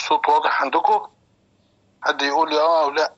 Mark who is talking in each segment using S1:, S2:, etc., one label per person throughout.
S1: الصوت واضح عندكم حد يقول لي اه او لا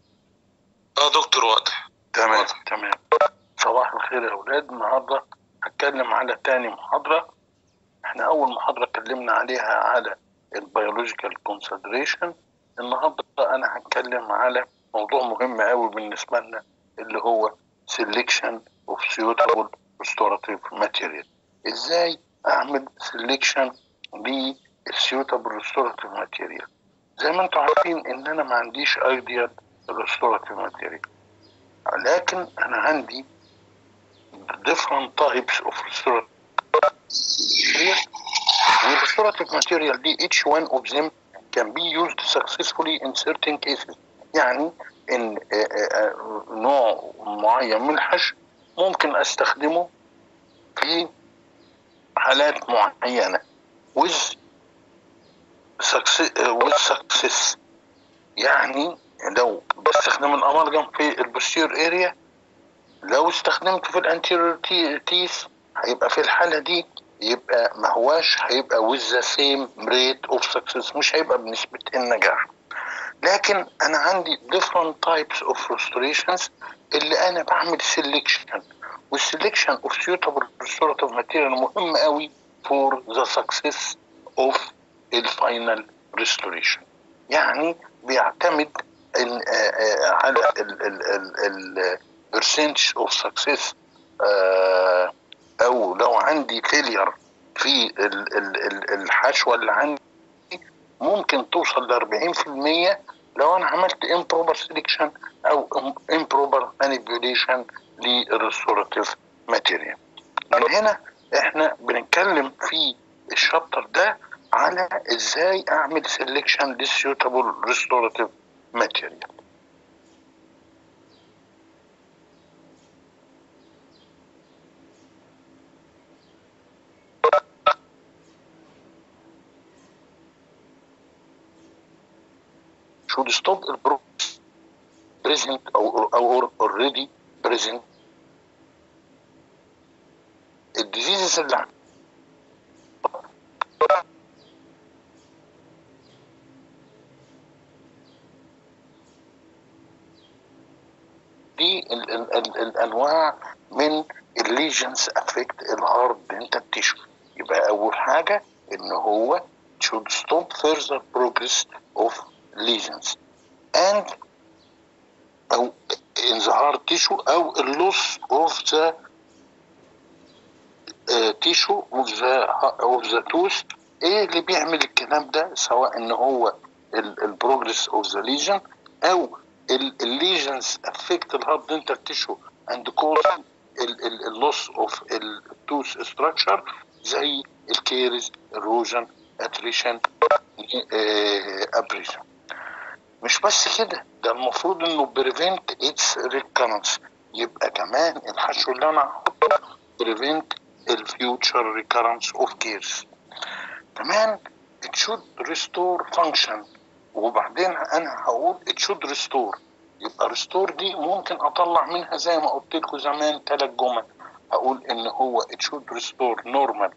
S2: اه دكتور واضح
S1: تمام
S2: واضح.
S1: تمام صباح الخير يا اولاد النهارده هتكلم على تاني محاضره احنا اول محاضره اتكلمنا عليها على البيولوجيكال كونسيدريشن النهارده انا هتكلم على موضوع مهم قوي بالنسبه لنا اللي هو selection of suitable restorative material ازاي اعمل selection للsuitable restorative material زي ما انتم عارفين ان انا ما عنديش ideal restorative material لكن انا عندي different types of restorative material والrestorative material دي each one of them can be used successfully in certain cases يعني ان آه، آه، آه، نوع معين من الحشو ممكن استخدمه في حالات معينه with success, with success يعني لو بستخدم الامالجم في البوستير اريا لو استخدمته في الانتيريور تيث هيبقى في الحاله دي يبقى ما هواش هيبقى with the same rate of success مش هيبقى بنسبه النجاح لكن انا عندي different types of restorations اللي انا بعمل selection والسelection of suitable restorative material مهم قوي for the success of الفاينل restoration يعني بيعتمد إن آه، آه، على ال ال ال ال percentage of success آه، او لو عندي failure في ال ال ال الحشوه اللي عندي ممكن توصل ل 40% لو انا عملت improper selection او improper manipulation للrestorative material من هنا احنا بنتكلم في الشابتر ده على ازاي اعمل selection للسيوتابل restorative material should stop the process present or, or already present الديزيزز اللي عندي دي ال ال ال الانواع من الليجنز افكت الهارد انت تيشو يبقى اول حاجه ان هو should stop further progress of lesions and او in the hard tissue او اللوس of the uh, tissue of the of the tooth ايه اللي بيعمل الكلام ده سواء ان هو البروجرس اوف ذا ليجن او الليجنز افكت الهارد دنتال تيشو اند كوز اللوس اوف التوث ستراكشر زي الكيرز اروجن اتريشن ابريشن مش بس كده ده المفروض انه بريفنت اتس ريكرنس يبقى كمان الحشو اللي انا هحطه بريفنت الفيوتشر ريكرنس اوف كيرز كمان it should restore function وبعدين انا هقول it should restore يبقى restore دي ممكن اطلع منها زي ما قلت لكم زمان ثلاث جمل هقول ان هو it should restore normal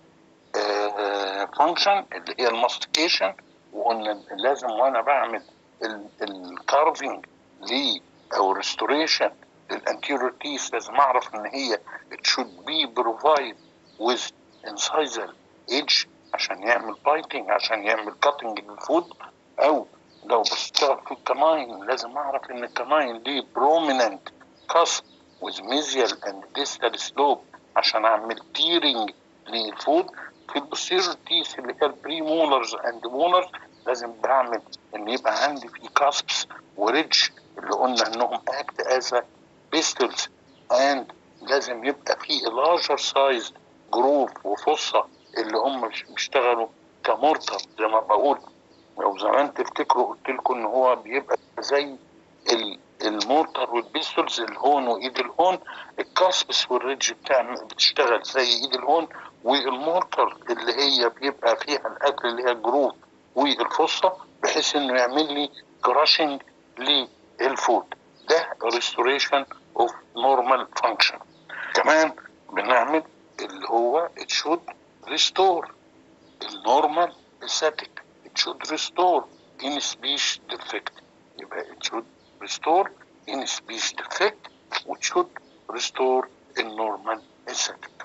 S1: فانكشن اللي هي الماستيكيشن وقلنا لازم وانا بعمل الكارفنج ل او ريستوريشن للانتيريور تيث لازم اعرف ان هي it should be provide with incisal edge عشان يعمل بايتنج عشان يعمل كاتنج للفود او لو بشتغل في الكناين لازم اعرف ان الكناين ليه بروميننت كاسب with mesial and distal slope عشان اعمل تيرنج للفود في البوستيريور تيث اللي هي البري مولرز اند مولرز لازم بعمل ان يبقى عندي في كاسبس وريدج اللي قلنا انهم اكت از بيستلز اند لازم يبقى في لارجر سايز جروف وفصه اللي هم بيشتغلوا كمورتر زي ما بقول لو زمان تفتكروا قلت لكم ان هو بيبقى زي ال- المورتر والبيستولز الهون وايد الهون الكاسبس والريدج بتاع بتشتغل زي ايد الهون والمورتر اللي هي بيبقى فيها الاكل اللي هي الجروف والفصه بحيث انه يعمل لي كراشنج للفود ده ريستوريشن اوف نورمال فانكشن كمان بنعمل اللي هو it should restore النورمال static it should restore in speech defect يبقى it should restore in speech defect which should restore in normal aesthetic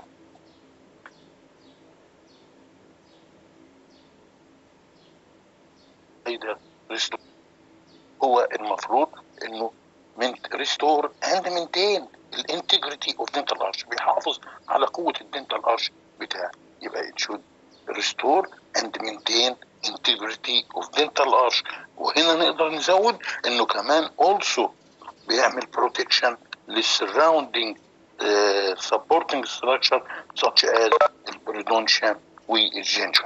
S1: ده restore هو المفروض انه من ريستور اند مينتين الانتجريتي اوف دنتال ارش بيحافظ على قوه الدنتال ارش بتاعه يبقى it should restore and maintain integrity of dental arch وهنا نقدر نزود انه كمان also بيعمل protection للسراوندينج uh, supporting structure such as البريدونشيم والجنجر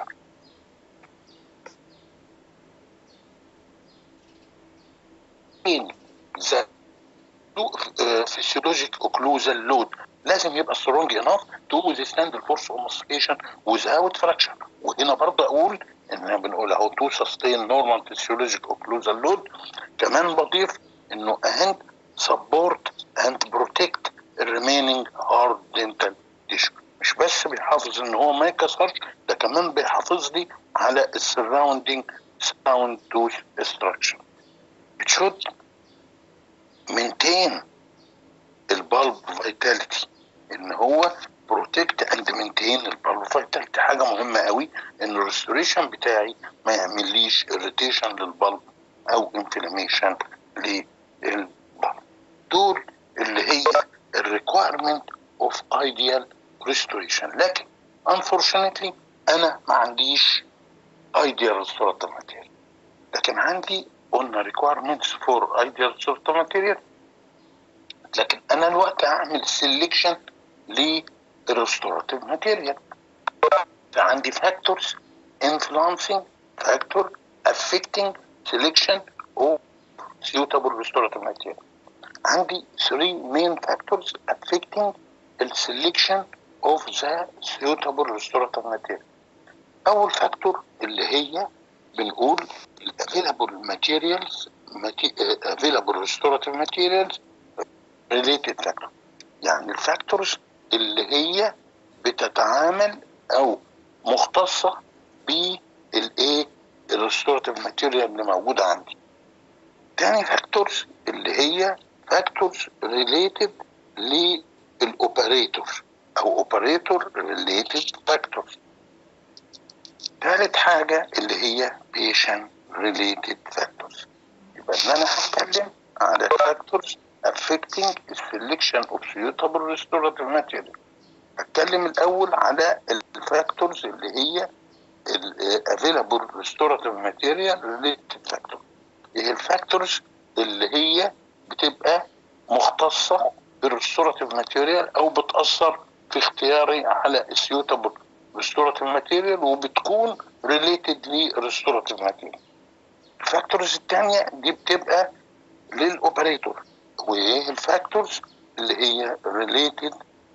S1: the physiologic occlusal load لازم يبقى strong enough to withstand the force of mastication without fraction وهنا برضه اقول ان بنقول اهو to sustain normal physiologic occlusal load كمان بضيف انه and support and protect the remaining hard dental tissue مش بس بيحافظ ان هو ما يكسرش ده كمان بيحافظ لي على السراوندينج sound tooth structure it should maintain البالب فيتاليتي ان هو بروتكت اند مينتين البالب فيتاليتي حاجه مهمه قوي ان الريستوريشن بتاعي ما يعمليش اريتيشن للبالب او انفلاميشن للبالب دول اللي هي الريكويرمنت اوف ايديال ريستوريشن لكن unfortunately انا ما عنديش ايديال ريستوراتيف ماتيريال لكن عندي قلنا requirements for ideal sort of material لكن انا الوقت هعمل سelection للريستوراتيف ماتيريال فعندي factors influencing factor affecting selection of suitable restorative material عندي three main factors affecting the selection of the suitable restorative material اول فاكتور اللي هي بنقول available materials available restorative materials related factor يعني الفاكتورز اللي هي بتتعامل او مختصة بالايه الريستوراتيف ماتيريال اللي موجودة عندي تاني فاكتورز اللي هي فاكتورز ريليتد للاوبريتور او اوبريتور ريليتد فاكتورز ثالث حاجة اللي هي patient related factors يبقى ان انا هتكلم على factors affecting the selection of suitable restorative material هتكلم الاول على الفاكتورز اللي هي available restorative material related factor هي الفاكتورز اللي هي بتبقى مختصة بالريستوراتيف ماتيريال او بتأثر في اختياري على السيوتابل ريستوراتيف ماتيريال وبتكون ريليتد للريستوراتيف ماتيريال الفاكتورز الثانيه دي بتبقى للاوبريتور وايه الفاكتورز اللي هي ريليتد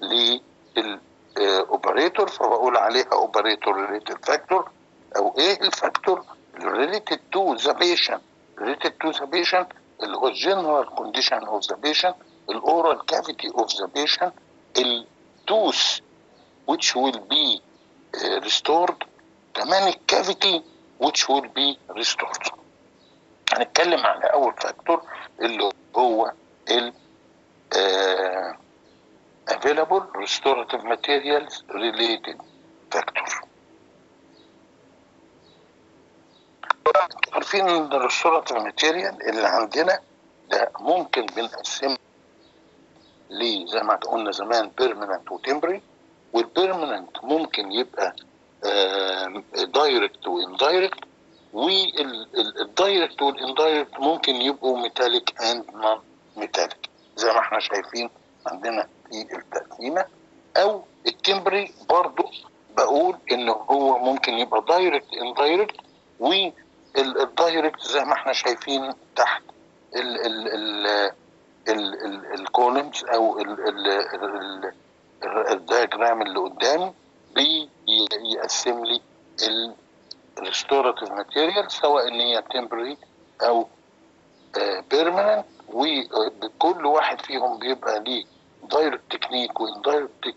S1: للاوبريتور فبقول عليها اوبريتور ريليتد فاكتور او ايه الفاكتور ريليتد تو ذا بيشنت ريليتد تو ذا بيشنت اللي هو الجنرال كونديشن اوف ذا بيشنت الاورال كافيتي اوف ذا بيشنت التوث which will be uh, restored كمان الكافيتي which will be restored هنتكلم على اول فاكتور اللي هو ال uh, available restorative materials related factor عارفين ان الريستوراتيف ماتيريال اللي عندنا ده ممكن بنقسمه ليه زي ما قلنا زمان بيرمننت وتمبري والبيرمننت ممكن يبقى دايركت واندايركت والدايركت والاندايركت ممكن يبقوا ميتاليك اند نون ميتاليك زي ما احنا شايفين عندنا في التقسيمه او التمبري برضو بقول ان هو ممكن يبقى دايركت اندايركت والدايركت زي ما احنا شايفين تحت ال ال ال الكولمز او الدياجرام اللي قدامي بيقسم لي الريستوراتيف ماتيريال سواء ان هي تمبري او بيرمننت وكل واحد فيهم بيبقى ليه دايركت تكنيك واندايركت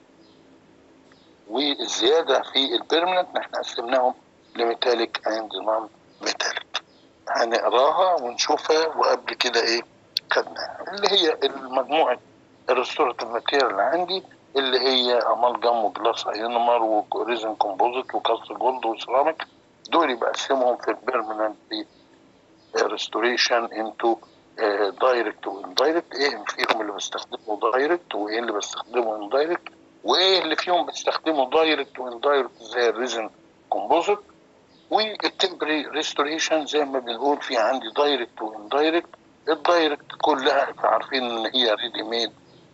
S1: والزياده في البيرمننت احنا قسمناهم لميتاليك اند نون ميتاليك هنقراها ونشوفها وقبل كده ايه خدناها اللي هي المجموعه الريستوراتيف ماتيريال اللي عندي اللي هي امالجام وجلاس ايونمر وريزن كومبوزيت وكاست جولد وسيراميك دول بقسمهم في البيرمننت ريستوريشن انتو دايركت واندايركت ايه فيهم اللي بستخدمه دايركت وايه اللي بستخدمه اندايركت وايه اللي فيهم بستخدمه دايركت واندايركت زي الريزن كومبوزيت والتمبري ريستوريشن زي ما بنقول في عندي دايركت واندايركت الدايركت كلها عارفين ان هي ريدي ميد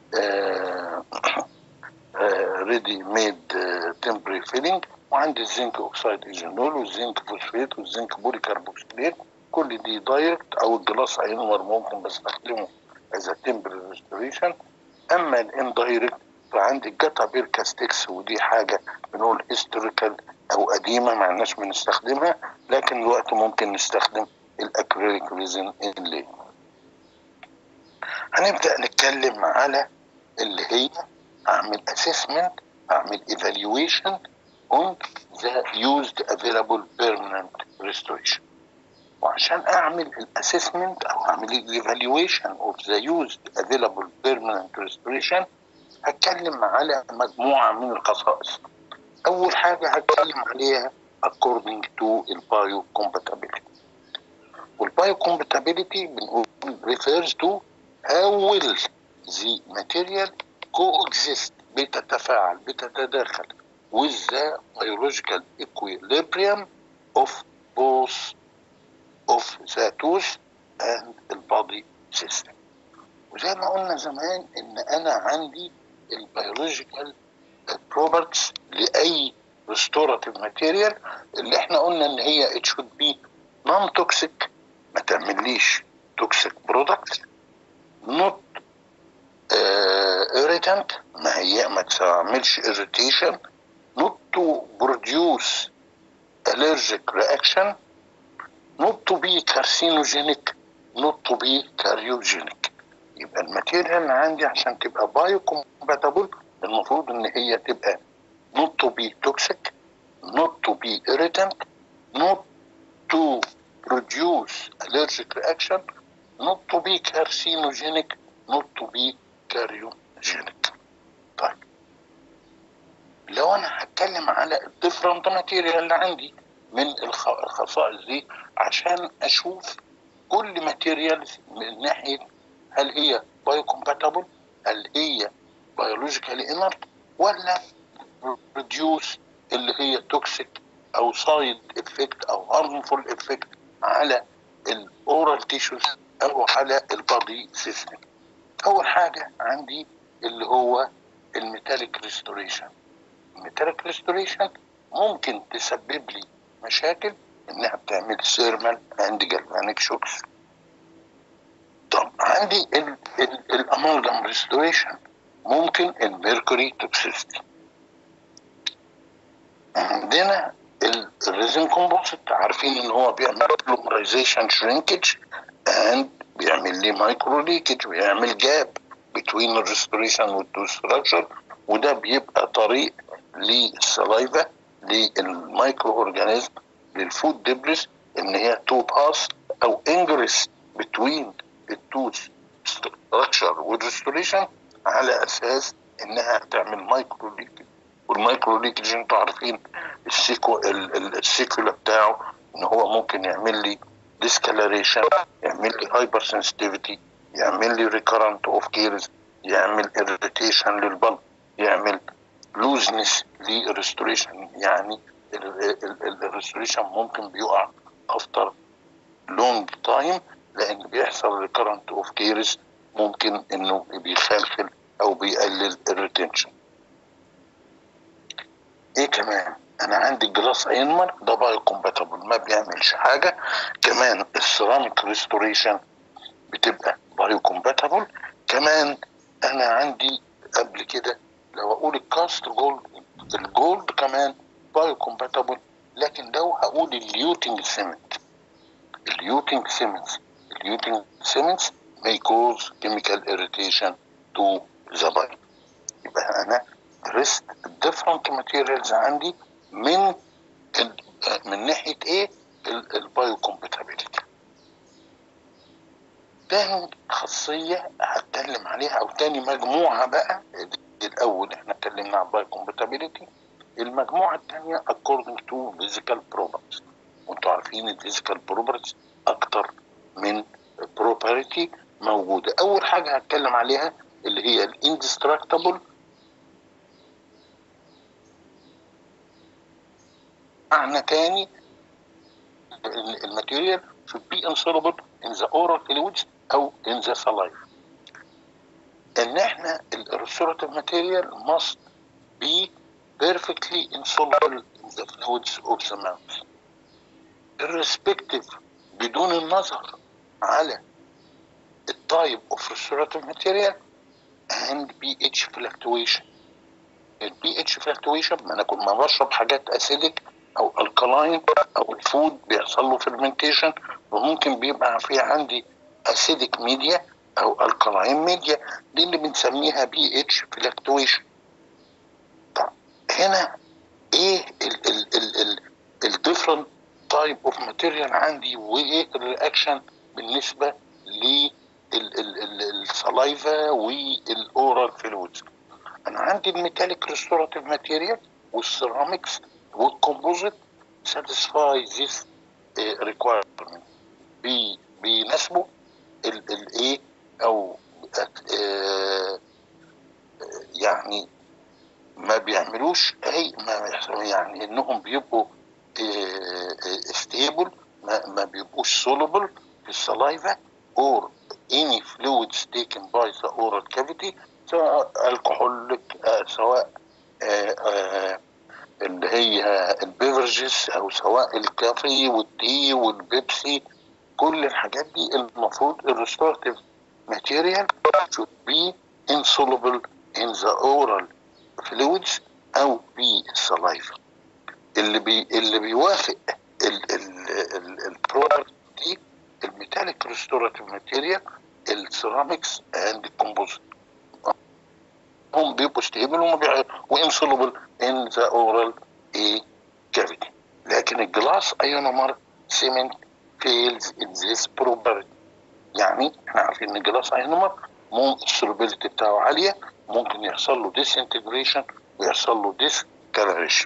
S1: ريدي ميد تمبري فيلينج وعندي الزنك اوكسيد ايزينول والزنك فوسفيت والزنك بولي كربوكسيليت كل دي دايركت او الجلاس اينور ممكن بستخدمه از تمبري ريستوريشن اما الاندايركت فعندي الجاتا بيركاستكس ودي حاجه بنقول هيستوريكال او قديمه ما عندناش بنستخدمها لكن دلوقتي ممكن نستخدم الاكريليك ريزن اللي هنبدا نتكلم على اللي هي اعمل اسسمنت اعمل ايفالويشن on the used available permanent restoration وعشان اعمل الاسسمنت او اعمل الايفالويشن اوف ذا used available permanent restoration هتكلم على مجموعه من الخصائص اول حاجه هتكلم عليها according to البايو compatibility والبايو compatibility بنقول refers to how will the material coexist بتتفاعل بتتداخل with the biological equilibrium of both of the tooth and the body system وزي ما قلنا زمان ان انا عندي البيولوجيكال بروبرتس لاي restorative material اللي احنا قلنا ان هي it should be non toxic ما تعمليش toxic product not uh, irritant ما هي ما تعملش irritation not to produce allergic reaction not to be carcinogenic not to be cardiogenic يبقى الماتيريال اللي عندي عشان تبقى بايو كومباتبل المفروض ان هي تبقى not to be toxic not to be irritant not to produce allergic reaction not to be carcinogenic not to be cardiogenic طيب لو انا هتكلم على الديفرنت ماتيريال اللي عندي من الخصائص دي عشان اشوف كل ماتيريال من ناحيه هل هي بايو كومباتبل هل هي بيولوجيكالي انرت ولا ريديوس اللي هي توكسيك او سايد افكت او هارمفول افكت على الاورال تيشوز او على البادي سيستم اول حاجه عندي اللي هو الميتاليك ريستوريشن الميتاليك ريستوريشن ممكن تسبب لي مشاكل انها بتعمل سيرمال اند جالفانيك شوكس طب عندي الامالجام ريستوريشن ممكن الميركوري توكسيستي عندنا الريزن كومبوزيت عارفين ان هو بيعمل بلومرايزيشن شرينكج اند بيعمل لي مايكرو ليكج ويعمل جاب بين الريستوريشن والتو ستراكشر وده بيبقى طريق للسلايفا للمايكرو اورجانيزم للفود ديبريس ان هي تو باس او انجرس بتوين التوث ستراكشر والريستوريشن على اساس انها تعمل مايكرو ليكج والمايكرو ليكج انتوا عارفين السيكو السيكولا بتاعه ان هو ممكن يعمل لي ديسكالريشن يعمل لي هايبر سنسيتيفيتي يعمل لي ريكرنت اوف كيرز يعمل اريتيشن للبلب يعمل لوزنس للريستوريشن يعني الريستوريشن ممكن بيقع افتر لونج تايم لان بيحصل ريكرنت اوف كيرز ممكن انه بيخلخل او بيقلل الريتنشن ايه كمان انا عندي الجلاس اينمر ده بايو كومباتبل ما بيعملش حاجه كمان السيراميك ريستوريشن بتبقى بايو كومباتبل كمان انا عندي قبل كده لو اقول الكاست جولد الجولد كمان بايو كومباتبل لكن لو هقول اليوتنج سيمنت اليوتنج سيمنتس اليوتنج سيمنتس may cause chemical irritation to the body يبقى انا درست different materials عندي من من ناحيه ايه البايو كومباتيبيليتي تاني خاصية هتكلم عليها أو تاني مجموعة بقى الأول احنا اتكلمنا عن باي كومباتيبيليتي المجموعة التانية according to physical properties وانتوا عارفين الفيزيكال properties أكتر من property موجودة أول حاجة هتكلم عليها اللي هي الاندستراكتابل معنى تاني الماتيريال should be insoluble in the oral fluids او in the saliva ان احنا الريستوراتيف ماتيريال must be perfectly insoluble in the fluids of the mouth irrespective بدون النظر على التايب اوف restorative material and pH fluctuation البي اتش fluctuation ما انا كنت ما بشرب حاجات اسيدك او الكلاين او الفود بيحصل له فيرمنتيشن وممكن بيبقى في عندي اسيدك ميديا او الكلاين ميديا دي اللي بنسميها بي اتش فلكتويشن طب هنا ايه الديفرنت تايب اوف ماتيريال عندي وايه الرياكشن بالنسبه للسلايفا والاورال فلويدز انا عندي الميتاليك ريستوراتيف ماتيريال والسيراميكس والكومبوزيت ساتيسفاي ذيس ريكوايرمنت بيناسبوا الايه او آه يعني ما بيعملوش اي ما يعني انهم بيبقوا ستيبل ما, ما بيبقوش سولوبل في السلايفا or any fluids taken by the oral cavity سواء الكحولك آه سواء آه آه اللي هي البيفرجز او سواء الكافي والتي والبيبسي كل الحاجات دي المفروض الريستورتيف ماتيريال should be insoluble in the oral fluids او في السلايفا اللي بي اللي بيوافق البرودكت دي الميتاليك ريستوراتيف ماتيريال السيراميكس اند الكومبوزيت هم بيبقوا ستيبل وما وانسولوبل ان ذا اورال اي كافيتي لكن الجلاس ايونومر سيمنت فيلز ان ذيس بروبرتي يعني احنا عارفين ان الجلاس ايونومر السولوبيليتي بتاعه عاليه ممكن يحصل له ديس انتجريشن ويحصل له ديس كالريشن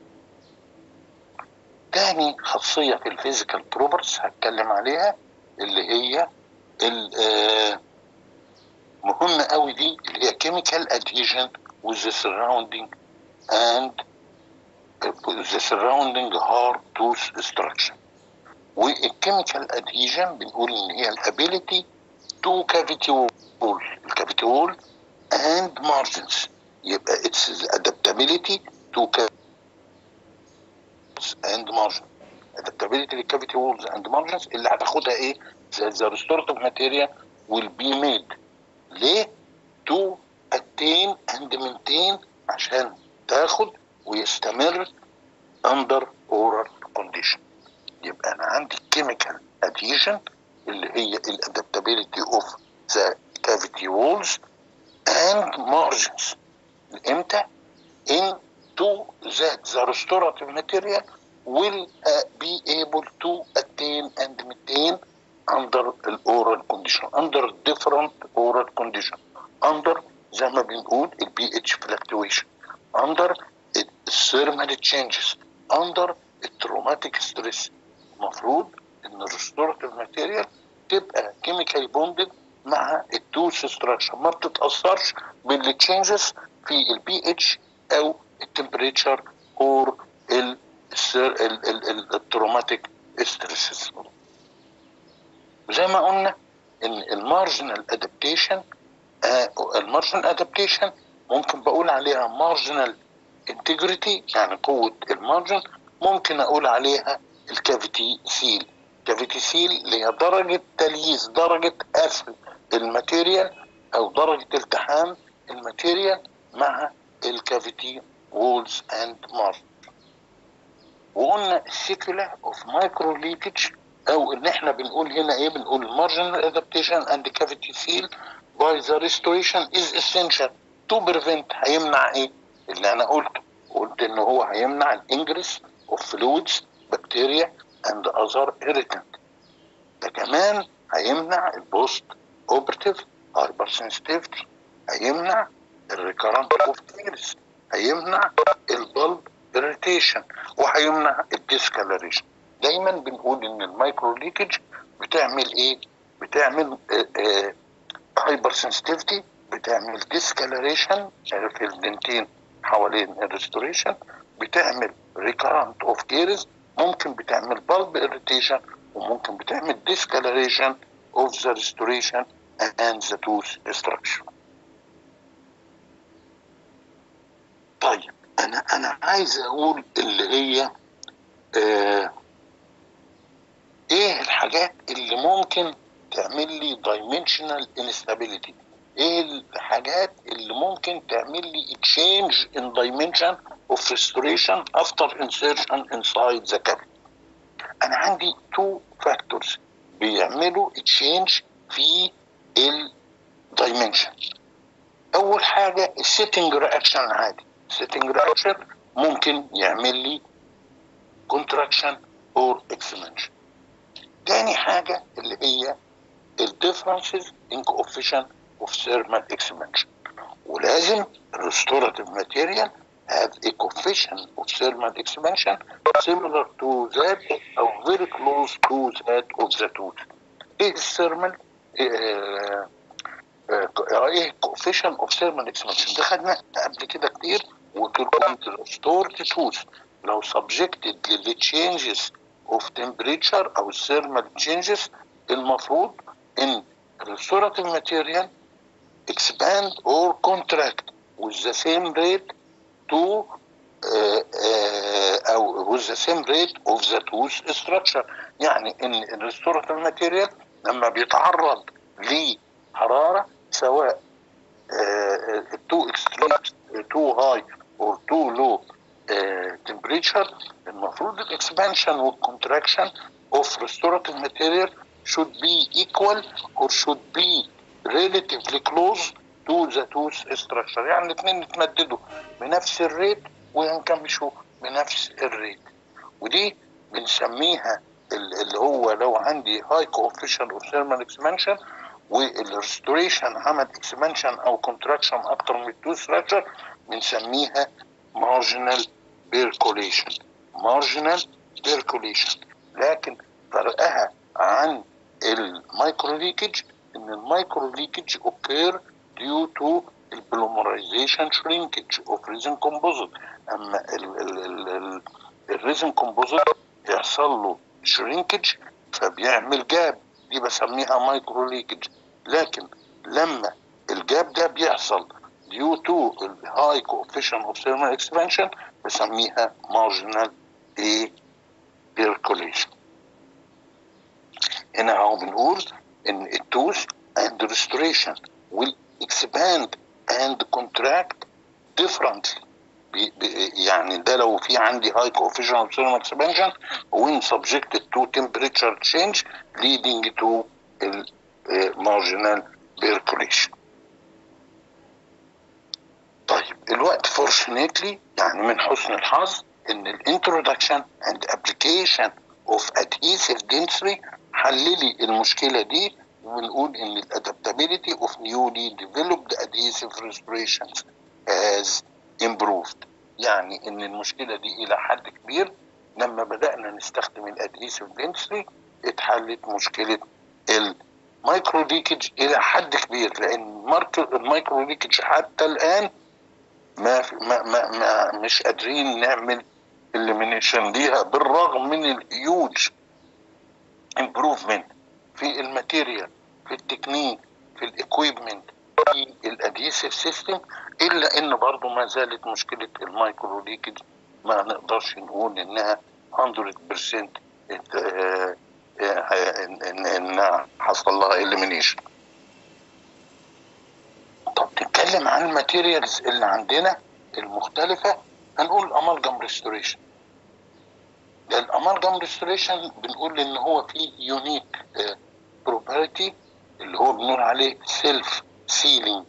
S1: تاني خاصية في الفيزيكال بروبرتيز هتكلم عليها اللي هي مهمة قوي دي اللي هي chemical adhesion with the surrounding and the surrounding hard tooth structure والchemical adhesion بنقول ان هي الابيليتي to cavity wall الكافيتي wall and margins يبقى it's the adaptability to and margin adaptability للكافيتي walls and margins اللي هتاخدها ايه the, the restorative material will be made ليه to attain and maintain عشان تاخد ويستمر under oral condition يبقى انا عندي chemical adhesion اللي هي الادابتابيلتي اوف ذا cavity walls and margins امتى in to that the restorative material will uh, be able to attain and maintain under the oral condition under different oral condition under زي ما بنقول ال pH fluctuation under thermal changes under traumatic stress المفروض ان الريستوراتيف ماتيريال تبقى كيميكال بوندد مع التوث ستراكشر ما بتتاثرش بالتشينجز في البي اتش او التمبريتشر اور التروماتيك ستريسز زي ما قلنا ان المارجنال ادابتيشن المارجنال ادابتيشن ممكن بقول عليها مارجنال انتجريتي يعني قوه المارجن ممكن اقول عليها الكافيتي سيل كافيتي سيل اللي هي درجه تلييس درجه قفل الماتيريال او درجه التحام الماتيريال مع الكافيتي وولز اند مارجن وقلنا السيكولا اوف مايكرو ليكج او ان احنا بنقول هنا ايه بنقول marginal adaptation and cavity seal by the restoration is essential to prevent هيمنع ايه اللي انا قلته قلت ان هو هيمنع الانجرس of fluids bacteria and other irritant ده كمان هيمنع البوست اوبرتيف هايبر سنسيتيفيتي هيمنع الريكارنت اوف تيرز هيمنع البلب اريتيشن وهيمنع الديسكالريشن دايما بنقول ان المايكرو ليكج بتعمل ايه بتعمل هايبر سنسيتيفيتي بتعمل ديسكالريشن في الدنتين حوالين الريستوريشن بتعمل ريكارنت اوف كيرز ممكن بتعمل بلب اريتيشن وممكن بتعمل discoloration of the restoration and the tooth structure. طيب انا انا عايز اقول اللي هي آه ايه الحاجات اللي ممكن تعمل لي dimensional instability ايه الحاجات اللي ممكن تعمل لي change in dimension of restoration after insertion inside the cavity انا عندي تو فاكتورز بيعملوا تشينج في الدايمنشن اول حاجه السيتنج رياكشن عادي السيتنج رياكشن ممكن يعمل لي كونتراكشن اور اكسبانشن تاني حاجه اللي هي الديفرنسز ان كوفيشن اوف ثيرمال اكسبانشن ولازم الريستوراتيف ماتيريال have a coefficient of thermal expansion similar to that or very close to that of the tooth. ايه الثيرمال ايه coefficient of thermal expansion ده خدناه قبل كده كتير وقلت لكم الستورد توث لو subjected للتشينجز of temperature او thermal changes المفروض ان restorative material expand or contract with the same rate to uh, uh, او with the same rate of the tooth structure يعني ان الريستوراتيف ماتيريال لما بيتعرض لحراره سواء تو اكستريم تو هاي اور تو لو temperature المفروض الاكسبانشن والكونتراكشن of restorative material should be equal or should be relatively close to the tooth structure يعني الاثنين يتمددوا بنفس الريت وينكمشوا بنفس الريت ودي بنسميها اللي هو لو عندي هاي كوفيشن اوف ثيرمال اكسبانشن والريستوريشن عمل اكسبانشن او كونتراكشن اكتر من التو ستراكشر بنسميها مارجنال بيركوليشن مارجنال بيركوليشن لكن فرقها عن المايكرو ليكج ان المايكرو ليكج اوكير due to البلومرايزيشن shrinkage of resin composite اما الريزن كومبوزيت يحصل له shrinkage فبيعمل جاب دي بسميها مايكرو ليكج لكن لما الجاب ده بيحصل due to الهاي coefficient of thermal expansion بسميها marginal a percolation هنا اهو بنقول ان التوث and restoration will expand and contract differently يعني ده لو في عندي high coefficient of thermal expansion when subjected to temperature change leading to marginal percolation طيب الوقت fortunately يعني من حسن الحظ ان الانترودكشن and application of adhesive dentistry حللي المشكله دي ونقول ان الادابتابيلتي اوف نيولي ديفلوبد adhesive restorations has improved يعني ان المشكله دي الى حد كبير لما بدانا نستخدم الادهيسيف دنسري اتحلت مشكله المايكرو ليكج الى حد كبير لان المايكرو ليكج حتى الان ما, ما, ما, ما مش قادرين نعمل اليمينيشن ليها بالرغم من الهيوج امبروفمنت في الماتيريال في التكنيك في الاكويبمنت في الادهيسيف سيستم الا ان برضه ما زالت مشكله المايكرو ليكج ما نقدرش نقول انها 100% انها حصل لها اليمينيشن طب نتكلم عن الماتيريالز اللي عندنا المختلفه هنقول امالجام ريستوريشن الامالجام ريستوريشن بنقول ان هو فيه يونيك بروبرتي اللي هو بنقول عليه سيلف سيلينج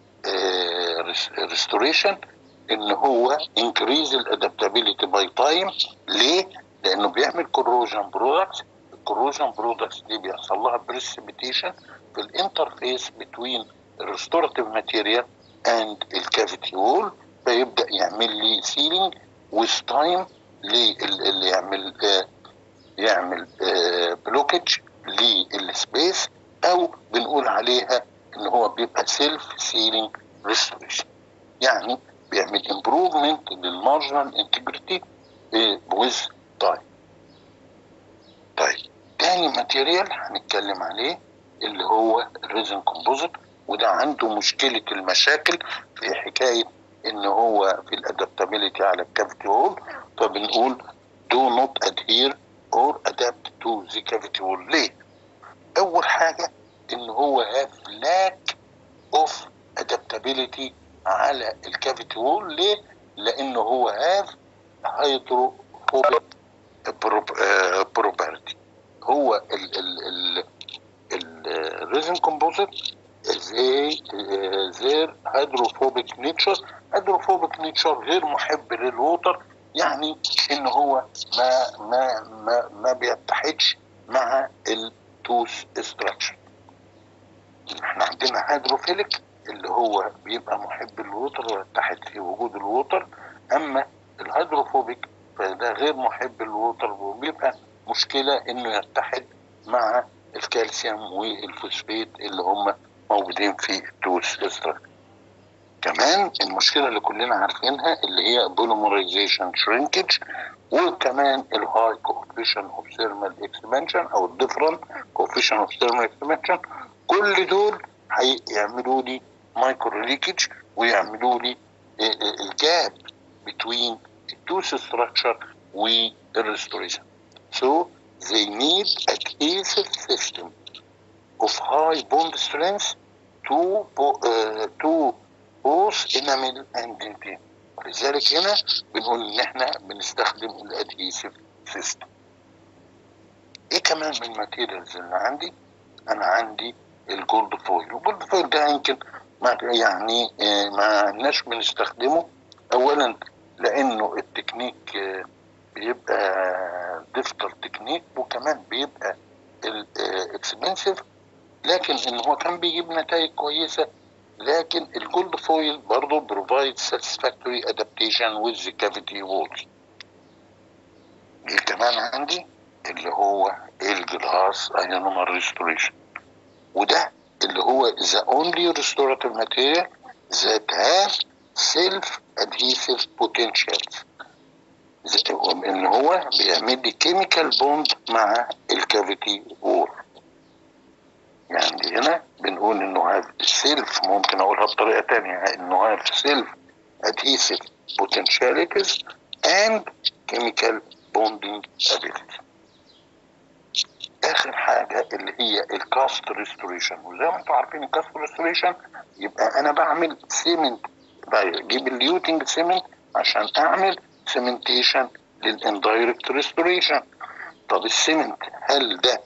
S1: ريستوريشن ان هو انكريز الادابتابيلتي باي تايم ليه؟ لانه بيعمل كوروجن برودكتس الكروجن برودكتس دي بيحصل لها بريسبيتيشن في الانترفيس بتوين الريستوراتيف ماتيريال اند الكافيتي وول فيبدا يعمل لي سيلينج ويز تايم اللي يعمل آه يعمل آه بلوكج للسبيس او بنقول عليها ان هو بيبقى سيلف سيلينج ريستوريشن يعني بيعمل امبروفمنت للمارجنال انتجريتي ويز تايم طيب تاني ماتيريال هنتكلم عليه اللي هو الريزن كومبوزيت وده عنده مشكله المشاكل في حكايه ان هو في الادابتابيلتي على الكافيتي وول فبنقول do not adhere or adapt to the cavity wall ليه؟ اول حاجه ان هو have lack of adaptability على الكافيتي وول ليه؟ لانه هو have hydrophobic property هو ال ال ال الريزن كومبوزيت زي their hydrophobic nature hydrophobic nature غير محب للوتر يعني ان هو ما ما ما ما بيتحدش مع التوث ستراكشر احنا عندنا هيدروفيليك اللي هو بيبقى محب للوتر ويتحد في وجود الوتر اما الهيدروفوبيك فده غير محب للوتر وبيبقى مشكله انه يتحد مع الكالسيوم والفوسفات اللي هم موجودين في التوث ستراكشر كمان المشكله اللي كلنا عارفينها اللي هي بوليمرايزيشن شرينكج وكمان الهاي كوفيشن اوف ثيرمال اكسبانشن او الديفرنت كوفيشن اوف ثيرمال اكسبانشن كل دول هيعملوا لي مايكرو ليكج ويعملوا لي الجاب بتوين التوث ستراكشر والريستوريشن So they need adhesive system of high bond strength to uh, to both enamel and dentin ولذلك هنا بنقول ان احنا بنستخدم الادهيسيف سيستم ايه كمان من الماتيريالز اللي عندي انا عندي الجولد فويل الجولد فويل ده يمكن ما يعني ما عندناش بنستخدمه اولا لانه التكنيك بيبقى ديفيكال تكنيك وكمان بيبقى اكسبنسيف لكن ان هو كان بيجيب نتائج كويسه لكن الجولد فويل برضه بروفايد satisfactory adaptation with the cavity walls كمان عندي اللي هو الجلاس ايونومر ريستوريشن وده اللي هو the only restorative material that have self adhesive potentials ان هو بيعمل لي كيميكال بوند مع الكافيتي وول يعني هنا بنقول انه هاف سيلف ممكن اقولها بطريقه تانية انه هاف سيلف adhesive potentialities and chemical bonding ability اخر حاجه اللي هي الكاست ريستوريشن وزي ما انتم عارفين الكاست ريستوريشن يبقى انا بعمل سيمنت بجيب اليوتنج سيمنت عشان اعمل سيمنتيشن للاندايركت ريستوريشن طب السيمنت هل ده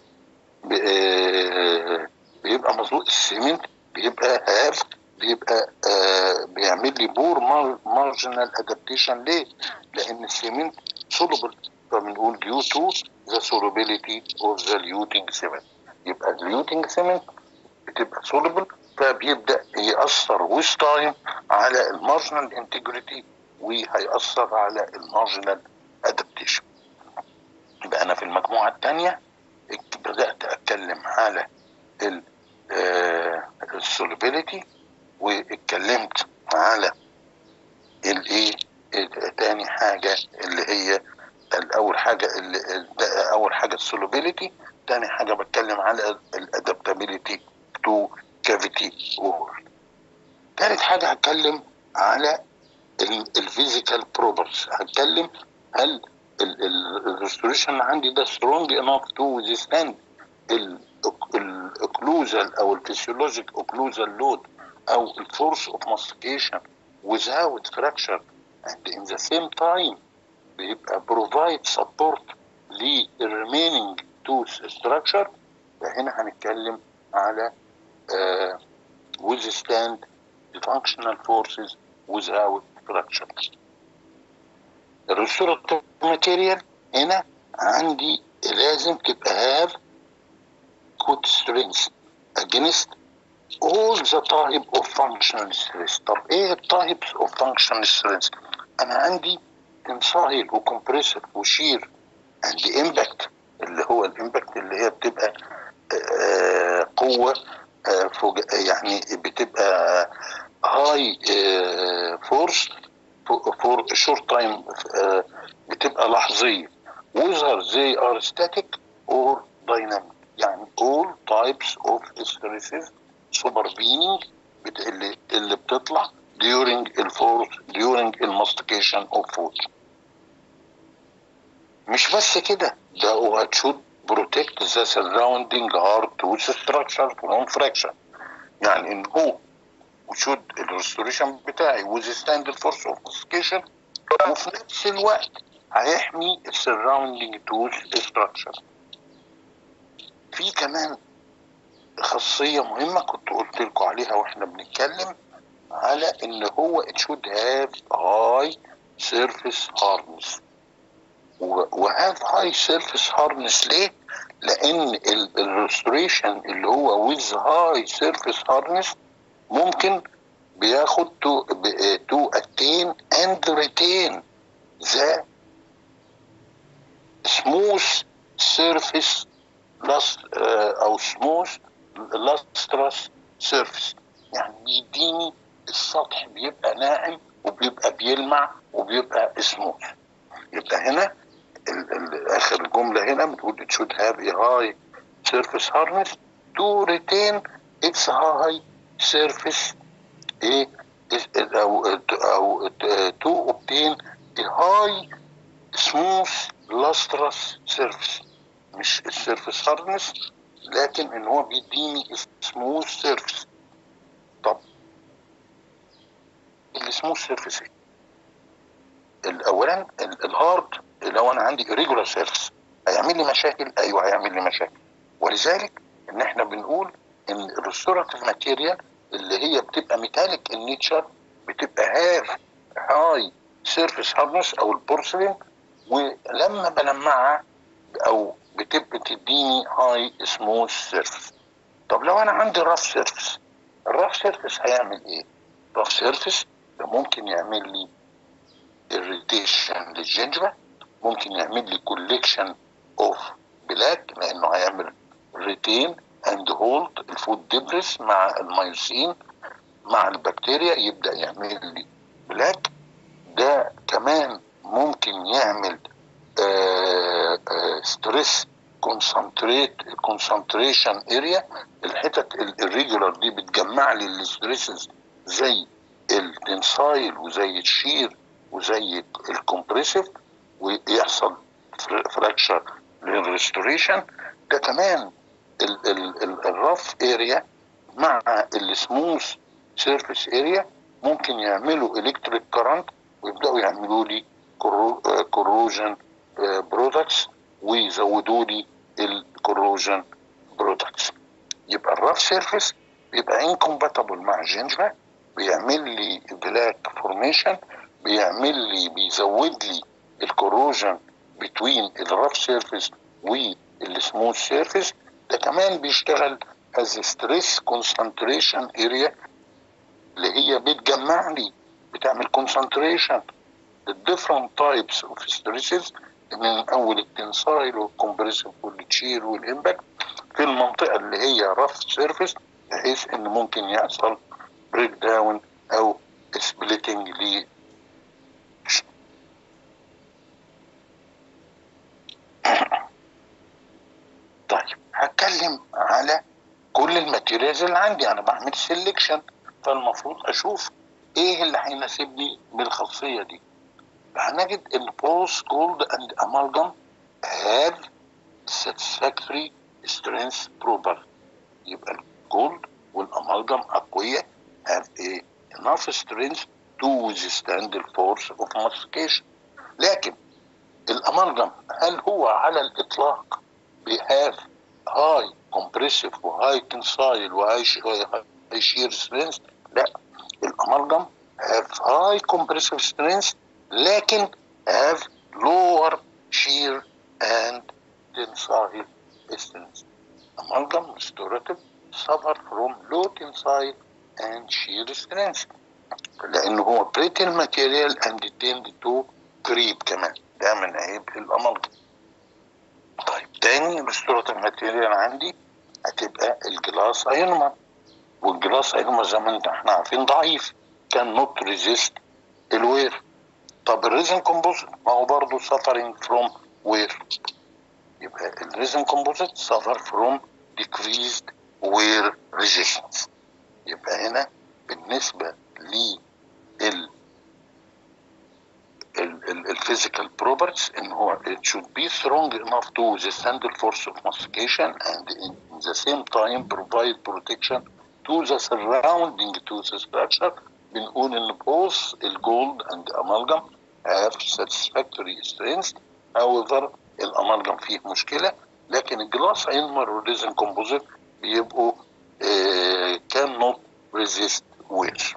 S1: بيبقى مظبوط السيمنت بيبقى هاف بيبقى آه بيعمل لي بور مارجنال ادابتيشن ليه؟ لان السيمنت سولوبل فبنقول due to the solubility of the luting cement يبقى اليوتنج سيمنت بتبقى soluble فبيبدا ياثر ويز تايم على المارجنال انتجريتي وهيأثر على المارجنال ادابتيشن يبقى انا في المجموعه الثانيه بدات اتكلم على السوليبيليتي واتكلمت على الايه تاني حاجه اللي هي الاول حاجه اللي اول حاجه السوليبيليتي تاني حاجه بتكلم على الادابتابيليتي تو كافيتي وول تالت حاجه هتكلم على الفيزيكال بروبرز هتكلم هل الريستوريشن اللي عندي ده سترونج انف تو ويزستاند الاوكلوزال او الفسيولوجيك اوكلوزال لود او الفورس اوف ماستيكيشن without fracture and in the same time بيبقى provide support للريمينينج tooth structure فهنا هنتكلم على uh, withstand the functional forces without fracture الريستوراتيف ماتيريال هنا عندي لازم تبقى have good strength against all the type of functional stress طب ايه التايبس of functional stress انا عندي tensile وكمبريسور وشير عندي امباكت اللي هو الامباكت اللي هي بتبقى آه قوة آه فوق يعني بتبقى هاي فورس فور شورت تايم بتبقى لحظية whether they are static or dynamic يعني all types of stresses supervening بت- اللي اللي بتطلع during الفورس during الماستيكيشن of food مش بس كده ده هو should protect the surrounding hard tooth structure from fraction يعني ان هو should الريستوريشن بتاعي withstand the force of mastication وفي نفس الوقت هيحمي السراوندينج tooth structure في كمان خاصية مهمة كنت قلت لكم عليها واحنا بنتكلم على ان هو it should have high surface hardness وهاف هاي سيرفيس هاردنس ليه؟ لان الريستوريشن اللي هو ويز هاي سيرفيس هاردنس ممكن بياخد تو تو اتين اند ريتين ذا سموث سيرفيس لاست او سموث لاسترس سيرفيس يعني بيديني السطح بيبقى ناعم وبيبقى بيلمع وبيبقى سموث يبقى هنا ال- ال- اخر الجمله هنا بتقول it should have a high surface hardness to retain its high surface ايه is- او او to obtain a high smooth lustrous surface مش السيرفيس هاردنس لكن ان هو بيديني سموث سيرفيس طب السموث سيرفيس ايه؟ الاولا ال- الهارد لو انا عندي irregular سيرفيس هيعمل لي مشاكل ايوه هيعمل لي مشاكل ولذلك ان احنا بنقول ان الريستوراتيف ماتيريال اللي هي بتبقى ميتاليك النيتشر بتبقى هاف هاي سيرفيس هاردنس او البورسلين ولما بلمعها او بتبقى تديني هاي سموث سيرفيس طب لو انا عندي راف سيرفيس الراف سيرفيس هيعمل ايه؟ راف سيرفيس ده ممكن يعمل لي irritation للجنجبة ممكن يعمل لي كوليكشن اوف بلاك لانه هيعمل ريتين اند هولد الفود ديبريس مع الميوسين مع البكتيريا يبدا يعمل لي بلاك ده كمان ممكن يعمل ستريس كونسنتريت كونسنتريشن اريا الحتت الريجولار دي بتجمع لي الستريسز زي التنسايل وزي الشير وزي الكومبريسيف ويحصل فراكشر للريستوريشن ده كمان الرف اريا مع السموث سيرفيس اريا ممكن يعملوا الكتريك كرنت ويبداوا يعملوا لي كوروجن برودكتس ويزودوا لي الكوروجن برودكتس يبقى الرف سيرفيس بيبقى انكومباتبل مع الجنجفه بيعمل لي بلاك فورميشن بيعمل لي بيزود لي الكوروجن بتوين الرف سيرفيس والسموث سيرفيس ده كمان بيشتغل از ستريس كونسنتريشن اريا اللي هي بتجمع لي بتعمل كونسنتريشن الديفرنت تايبس اوف ستريسز من اول التنسايل والكمبريسيف والتشير والامباكت في المنطقه اللي هي رف سيرفيس بحيث ان ممكن يحصل بريك داون او سبليتنج ل طيب هتكلم على كل الماتيريالز اللي عندي انا بعمل سيلكشن فالمفروض اشوف ايه اللي هيناسبني بالخاصيه دي هنجد ان بوست جولد اند امالجم هاف satisfactory strength proper يبقى الجولد والامالجم اقوياء have a enough strength to withstand the force of mastication لكن الامالجم هل هو على الاطلاق بيهاف هاي كومبريسيف وهاي تنسايل وهاي شير سترينث لا الامالجم هاف هاي كومبريسيف سترينث لكن هاف لور شير اند tensile strength. Amalgam restorative suffer from low tensile and shear strength. لأنه هو brittle material and tend to creep كمان ده من عيب الأمالجم. طيب تاني restorative material عندي هتبقى الجلاس ايونومر والجلاس ايونومر زي ما انت احنا عارفين ضعيف كان نوت ريزيست الوير طب الريزن كومبوزيت ما هو برضه suffering from وير يبقى الريزن كومبوزيت suffer from decreased wear resistance يبقى هنا بالنسبة لل الفيزيكال بروبرتيز ان هو it should be strong enough to withstand the force of mastication and in the same time provide protection to the surrounding tooth structure بنقول ان both الجولد and amalgam have satisfactory strength however الامالجم فيه مشكله لكن الجلاس اينمر والريزن كومبوزيت بيبقوا آه كان نوت ريزيست وير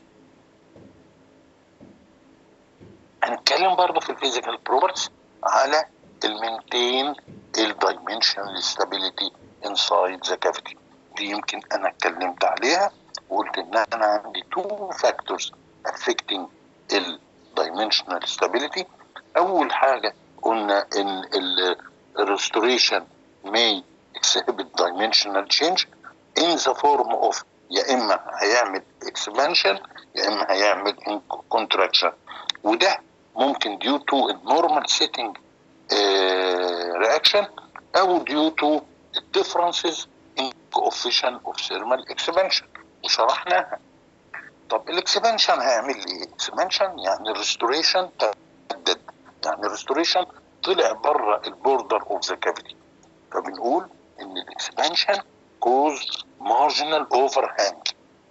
S1: هنتكلم برضه في الفيزيكال بروبرتيز على المينتين الدايمنشنال ستابيليتي انسايد ذا كافيتي دي يمكن انا اتكلمت عليها وقلت ان انا عندي تو فاكتورز افكتنج الدايمنشنال ستابيليتي اول حاجه قلنا ان الريستوريشن may exhibit dimensional change in the form of يا اما هيعمل expansion يا اما هيعمل contraction وده ممكن due to normal setting uh, reaction او due to differences in coefficient of thermal expansion وشرحناها طب الاكسبانشن هيعمل لي اكسبانشن يعني الريستوريشن تجدد يعني الريستوريشن طلع بره البوردر اوف ذا كافيتي فبنقول ان الاكسبانشن كوز مارجنال اوفر هانج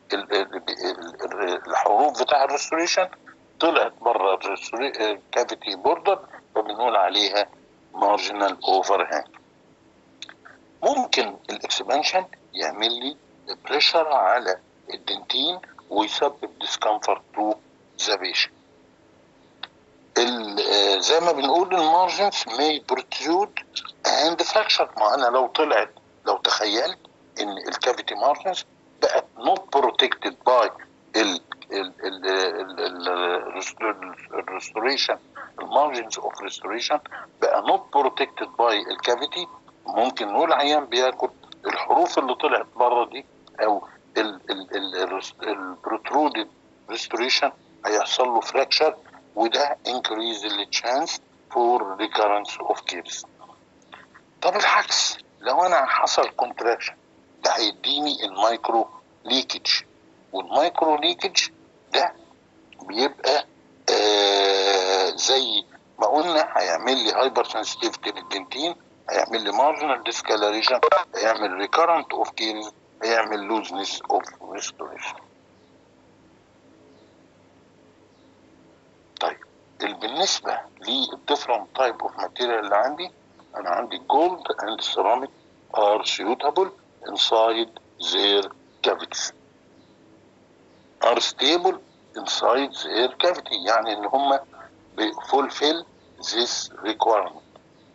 S1: الحروف بتاع الريستوريشن طلعت بره الكافيتي بوردر فبنقول عليها مارجنال اوفر هانج ممكن الاكسبانشن يعمل لي بريشر على الدنتين ويسبب ديسكمفورت تو ذا بيشنت زي ما بنقول المارجنز ماي بروترود اند فراكشر ما انا لو طلعت لو تخيلت ان الكافيتي مارجنز بقت نوت بروتكتد باي الريستوريشن المارجنز اوف ريستوريشن بقى نوت بروتكتد باي الكافيتي ممكن نقول عيان بياكل الحروف اللي طلعت بره دي او البروترودد ريستوريشن هيحصل له فراكشر وده increase the chance for recurrence of caries. طب العكس لو انا حصل contraction ده هيديني المايكرو ليكج والمايكرو ليكج ده بيبقى آه زي ما قلنا هيعمل لي هايبر سنسيتيفيتي للدنتين هيعمل لي مارجنال ديسكالريشن هيعمل ريكارنت اوف كيرز هيعمل لوزنس اوف ريستوريشن طيب بالنسبه للديفرنت تايب اوف ماتيريال اللي عندي انا عندي جولد اند سيراميك ار suitable inside their cavities are stable inside their cavity يعني ان هم fulfill this requirement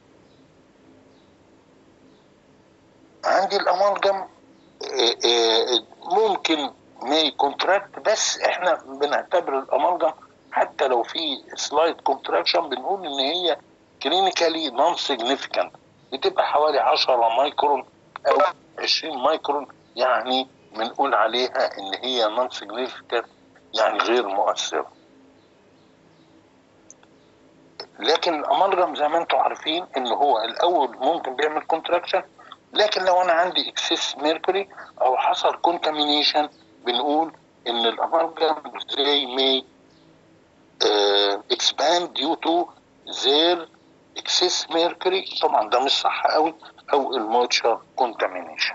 S1: عندي الامالجم ممكن may contract بس احنا بنعتبر الامالجم حتى لو في سلايد كونتراكشن بنقول ان هي كلينيكالي نون سيجنيفيكانت بتبقى حوالي 10 مايكرون او 20 مايكرون يعني بنقول عليها ان هي نون سيجنيفيكانت يعني غير مؤثره لكن الامالجم زي ما انتم عارفين ان هو الاول ممكن بيعمل كونتراكشن لكن لو انا عندي اكسس ميركوري او حصل كونتامينيشن بنقول ان الامالجم زي مي expand due to their excess mercury طبعا ده مش صح قوي او الموتشر contamination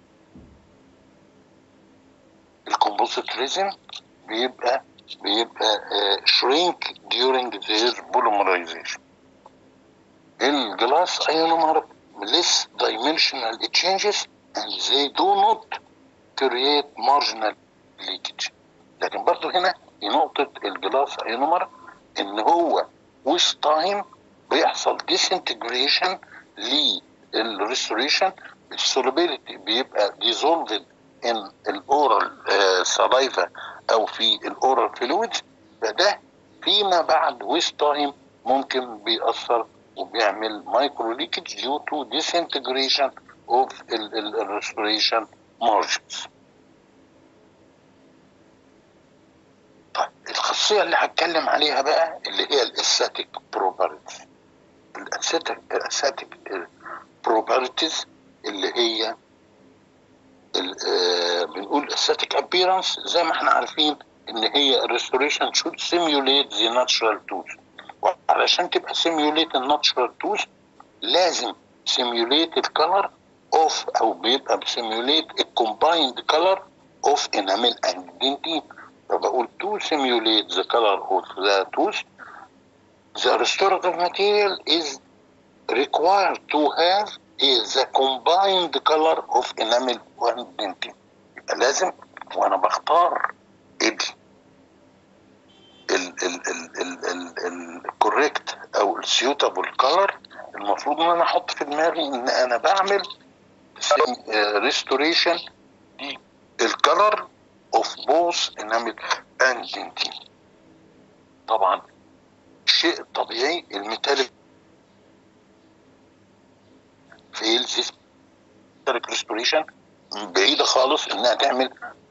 S1: الكومبوزيت ريزن بيبقى بيبقى uh, shrink during their polymerization الجلاس ionomer less dimensional changes and they do not create marginal leakage لكن برضو هنا في نقطة الجلاس اينومر ان هو with time بيحصل disintegration الريستوريشن السولوبيليتي بيبقى ديزولفد ان الاورال سلايفا او في الاورال فلويدز فده فيما بعد ويست تايم ممكن بيأثر وبيعمل مايكرو ليكج ديو تو disintegration اوف الريستوريشن مارجنز طيب الخاصية اللي هتكلم عليها بقى اللي هي الاستاتيك بروبرتيز الاستاتيك الاستاتيك بروبرتيز اللي هي بنقول استاتيك ابيرنس زي ما احنا عارفين ان هي الريستوريشن شود سيميوليت ذا ناتشرال توث وعلشان تبقى سيميوليت الناتشرال توث لازم سيميوليت الكلر اوف او بيبقى سيميوليت الكومبايند كلر اوف انامل اند دنتين فبقول to simulate the color of the tooth the restorative material is required to have is the combined color of enamel and dentin يبقى لازم وانا بختار ال ال ال ال ال ال الكوريكت او السيوتابل كلر المفروض ان انا احط في دماغي ان انا بعمل ريستوريشن دي الكلر اوف بوث انامل اند دنتين طبعا الشيء الطبيعي الميتاليك فيلز ريستوريشن بعيده خالص انها تعمل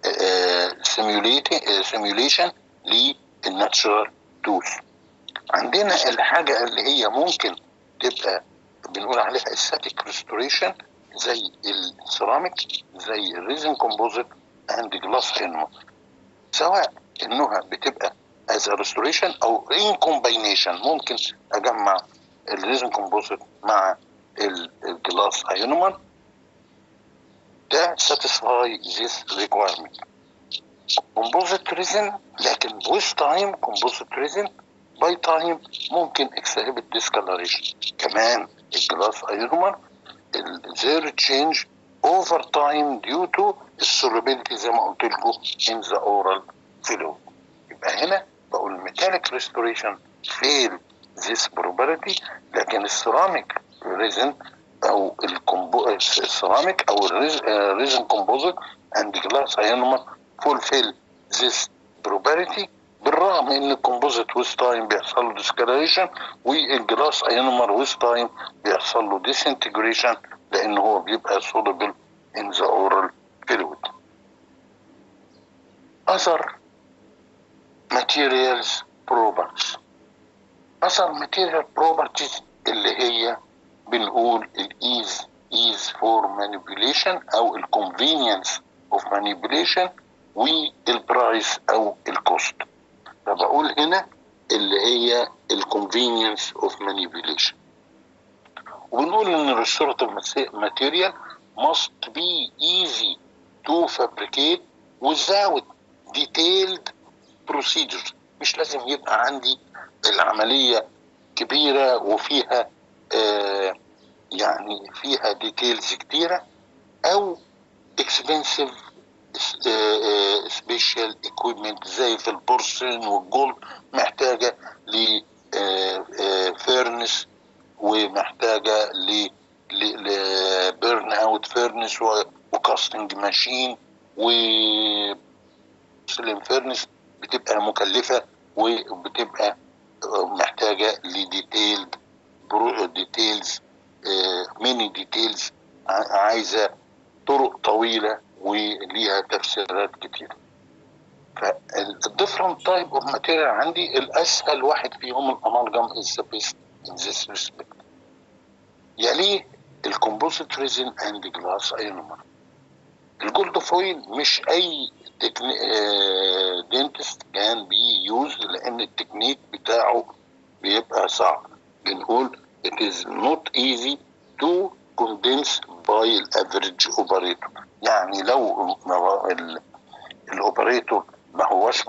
S1: سيميوليشن للناتشرال توث عندنا الحاجه اللي هي ممكن تبقى بنقول عليها استاتيك ريستوريشن زي السيراميك زي الريزن كومبوزيت اند جلاس انمو سواء انها بتبقى از ريستوريشن او ان كومباينيشن ممكن اجمع الريزن كومبوزيت مع الجلاس ايونومر ده satisfy this requirement composite resin لكن with time composite resin by time ممكن exhibit discoloration كمان الجلاس ايونومر their change over time due to السولوبيلتي زي ما قلت لكم in the oral fluid يبقى هنا بقول metallic restoration fail this probability لكن السيراميك ريزن او الكومبو السيراميك او الريزن كومبوزيت اند جلاس ايونوما فولفيل ذيس probability بالرغم ان الكومبوزيت ويز تايم بيحصل له ديسكلريشن والجلاس ايونومر ويز تايم بيحصل له ديسنتجريشن لان هو بيبقى soluble in the oral fluid. Other materials properties. Other material properties اللي هي بنقول الايز ease for manipulation او الconvenience of manipulation والبرايس او الكوست فبقول هنا اللي هي الconvenience of manipulation وبنقول ان الريستوراتيف ماتيريال must be easy to fabricate without detailed procedure مش لازم يبقى عندي العملية كبيرة وفيها آه يعني فيها ديتيلز كتيرة أو expensive سبيشال اكويبمنت زي في البورسلين والجولد محتاجة ل فيرنس ومحتاجة ل لبيرن اوت فيرنس وكاستنج ماشين و سلم فيرنس بتبقى مكلفة وبتبقى محتاجة لديتيلد ديتيلز ميني ديتيلز عايزة طرق طويلة وليها تفسيرات كتير فالديفرنت تايب اوف ماتيريال عندي الاسهل واحد فيهم الامالجم از ذا بيست ان ذيس ريسبكت يليه الكومبوزيت ريزن اند جلاس ايونومر الجولد فويل مش اي تكني... دينتست كان بي يوز لان التكنيك بتاعه بيبقى صعب بنقول it is not easy to condense by average operator يعني لو الاوبريتور ما هوش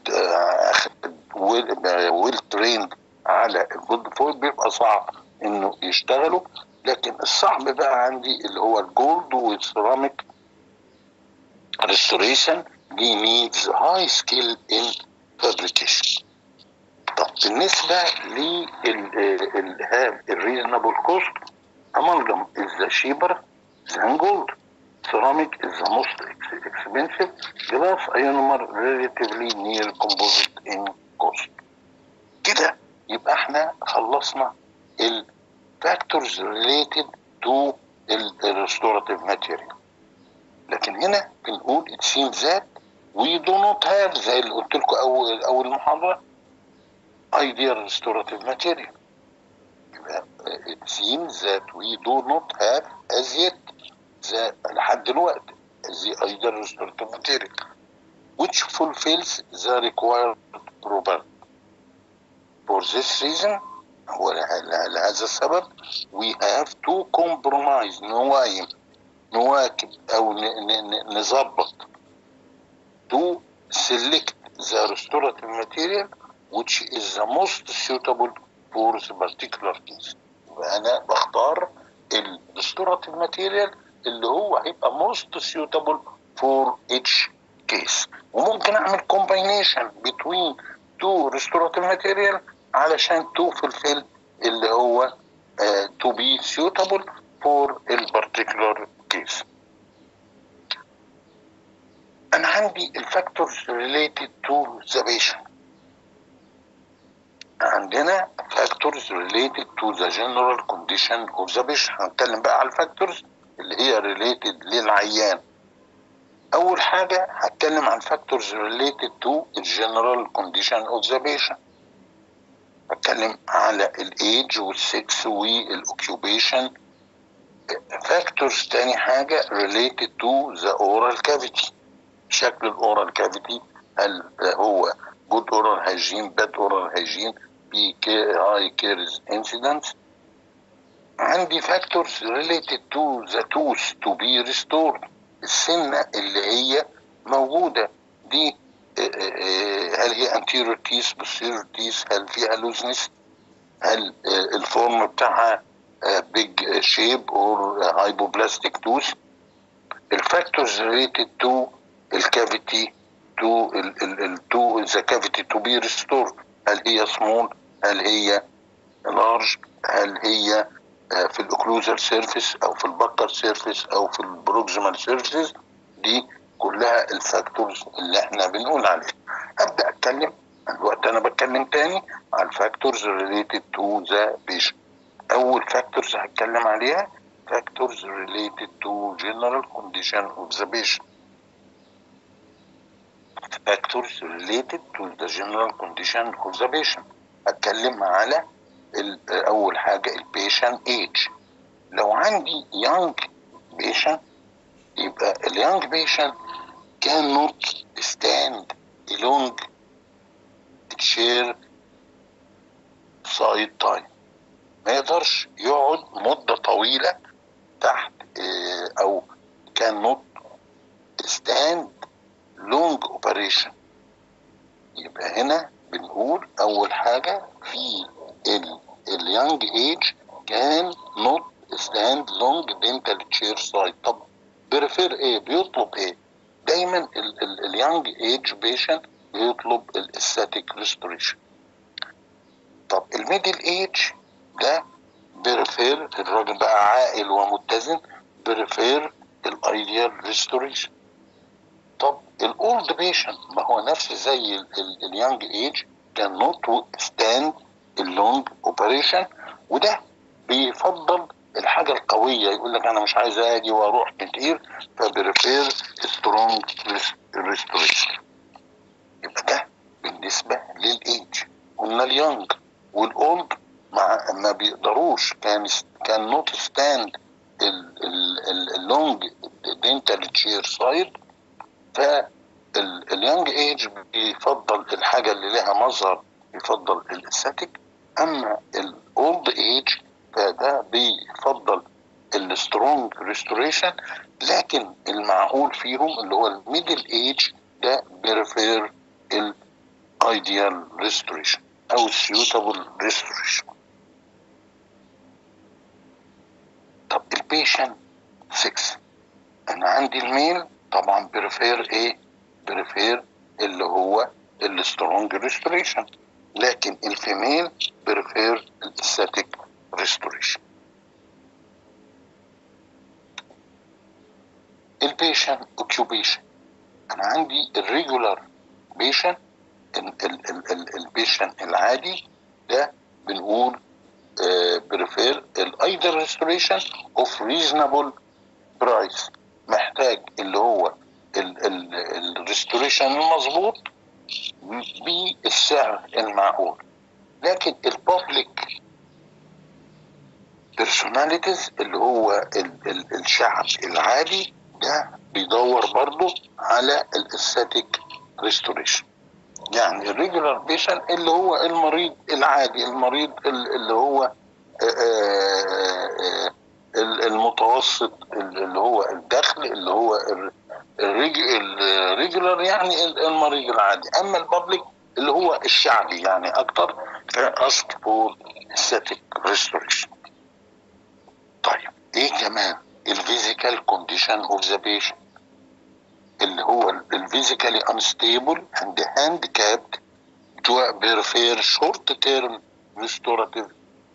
S1: ويل تريند على الجولد فويل بيبقى صعب انه يشتغلوا لكن الصعب بقى عندي اللي هو الجولد والسيراميك ريستوريشن دي نيدز هاي سكيل ان فابريكيشن طب بالنسبه للريزونبل كوست amalgam is the cheaper than gold ceramic is the most ex- expensive glass ionomer relatively near composite in cost كده يبقى احنا خلصنا ال factors related to ال restorative material لكن هنا بنقول it seems that we do not have زي اللي قلت لكم اول اول محاضره ideal restorative material يبقى it seems that we do not have as yet the لحد دلوقتي the ideal restorative material which fulfills the required property for this reason هو له- لهذا السبب we have to compromise نوايم نواكب او ن- ن- ن- نظبط to select the restorative material which is the most suitable for the particular case يبقى انا بختار ال restorative material اللي هو هيبقى most suitable for each case وممكن اعمل combination between two restorative material علشان to fulfill اللي هو uh, to be suitable for a particular case انا عندي الفاكتورز related to the patient عندنا factors related to the general condition of the patient هنتكلم بقى على الفاكتورز اللي هي related للعيان اول حاجه هتكلم عن factors related to the general condition of the patient هتكلم على الايدج والسكس والاوكيوبيشن فاكتورز تاني حاجه related to the oral cavity شكل الاورال كافيتي هل هو جود اورال هايجين باد اورال هايجين في هاي كيرز انسيدنتس عندي فاكتورز ريليتد تو ذا توث تو بي ريستورد السنه اللي هي موجوده دي آه، آه، هل هي anterior teeth posterior teeth هل فيها لوزنس هل آه، الفورم بتاعها بيج شيب اور هايبوبلاستيك توث الفاكتورز ريليتد تو الكافيتي تو تو ذا كافيتي تو بي ريستورد هل هي سمول هل هي لارج هل هي آه، في الاوكلوزال سيرفيس او في البكر سيرفيس او في البروكسيمال سيرفيس دي كلها الفاكتورز اللي احنا بنقول عليها ابدا اتكلم الوقت انا بتكلم تاني على الفاكتورز ريليتد تو ذا بيشنت اول فاكتورز هتكلم عليها factors related to general condition of the patient factors related to the general condition of the patient اتكلم على ال- اول حاجه البيشنت ايج لو عندي young patient يبقى اليونج patient cannot stand a long chair side time ما يقدرش يقعد مدة طويلة تحت آه، أو cannot stand long operation يبقى هنا بنقول أول حاجة في ال اليونج ايج كان نوت ستاند لونج dental chair side طب بريفير ايه بيطلب ايه دايما اليونج ايج بيشنت بيطلب الاستاتيك ريستوريشن طب الميدل ايج ده بريفير الراجل بقى عاقل ومتزن بريفير الايديال ريستوريشن طب الاولد بيشنت ما هو نفس زي اليونج ايج كان نوت ستاند اللونج اوبريشن وده بيفضل الحاجه القويه يقول لك انا مش عايز اجي واروح كتير فبريفير سترونج ريستوريشن يبقى ده بالنسبه للايج قلنا اليونج والاولد مع ما بيقدروش كان كان نوت ستاند اللونج دينتال تشير سايد فاليونج ايج بيفضل الحاجه اللي لها مظهر يفضل الاستاتيك اما الاولد ايج فده بيفضل السترونج ريستوريشن لكن المعقول فيهم اللي هو الميدل ايج ده بيرفير الايديال ريستوريشن او السيوتابل ريستوريشن طب البيشنت 6 انا عندي الميل طبعا بريفير ايه بريفير اللي هو السترونج ريستوريشن لكن الفيميل بريفير الاستاتيك ريستوريشن البيشن اوكيوبيشن انا عندي الريجولار بيشن البيشن العادي ده بنقول بريفير الايدر ريستوريشن اوف ريزونبل برايس محتاج اللي هو الريستوريشن المظبوط بالسعر المعقول لكن البابليك بيرسوناليتيز اللي هو ال ال الشعب العادي ده بيدور برضه على الاستاتيك ريستوريشن يعني الريجولار بيشن اللي هو المريض العادي المريض اللي هو المتوسط اللي هو الدخل اللي هو الريجولار يعني المريض العادي اما البابليك اللي هو الشعبي يعني اكتر فاسك فور static restoration طيب ايه كمان الفيزيكال كونديشن اوف ذا بيشنت اللي هو الفيزيكالي انستيبل اند هانديكابد تو بيرفير شورت تيرم ريستوراتيف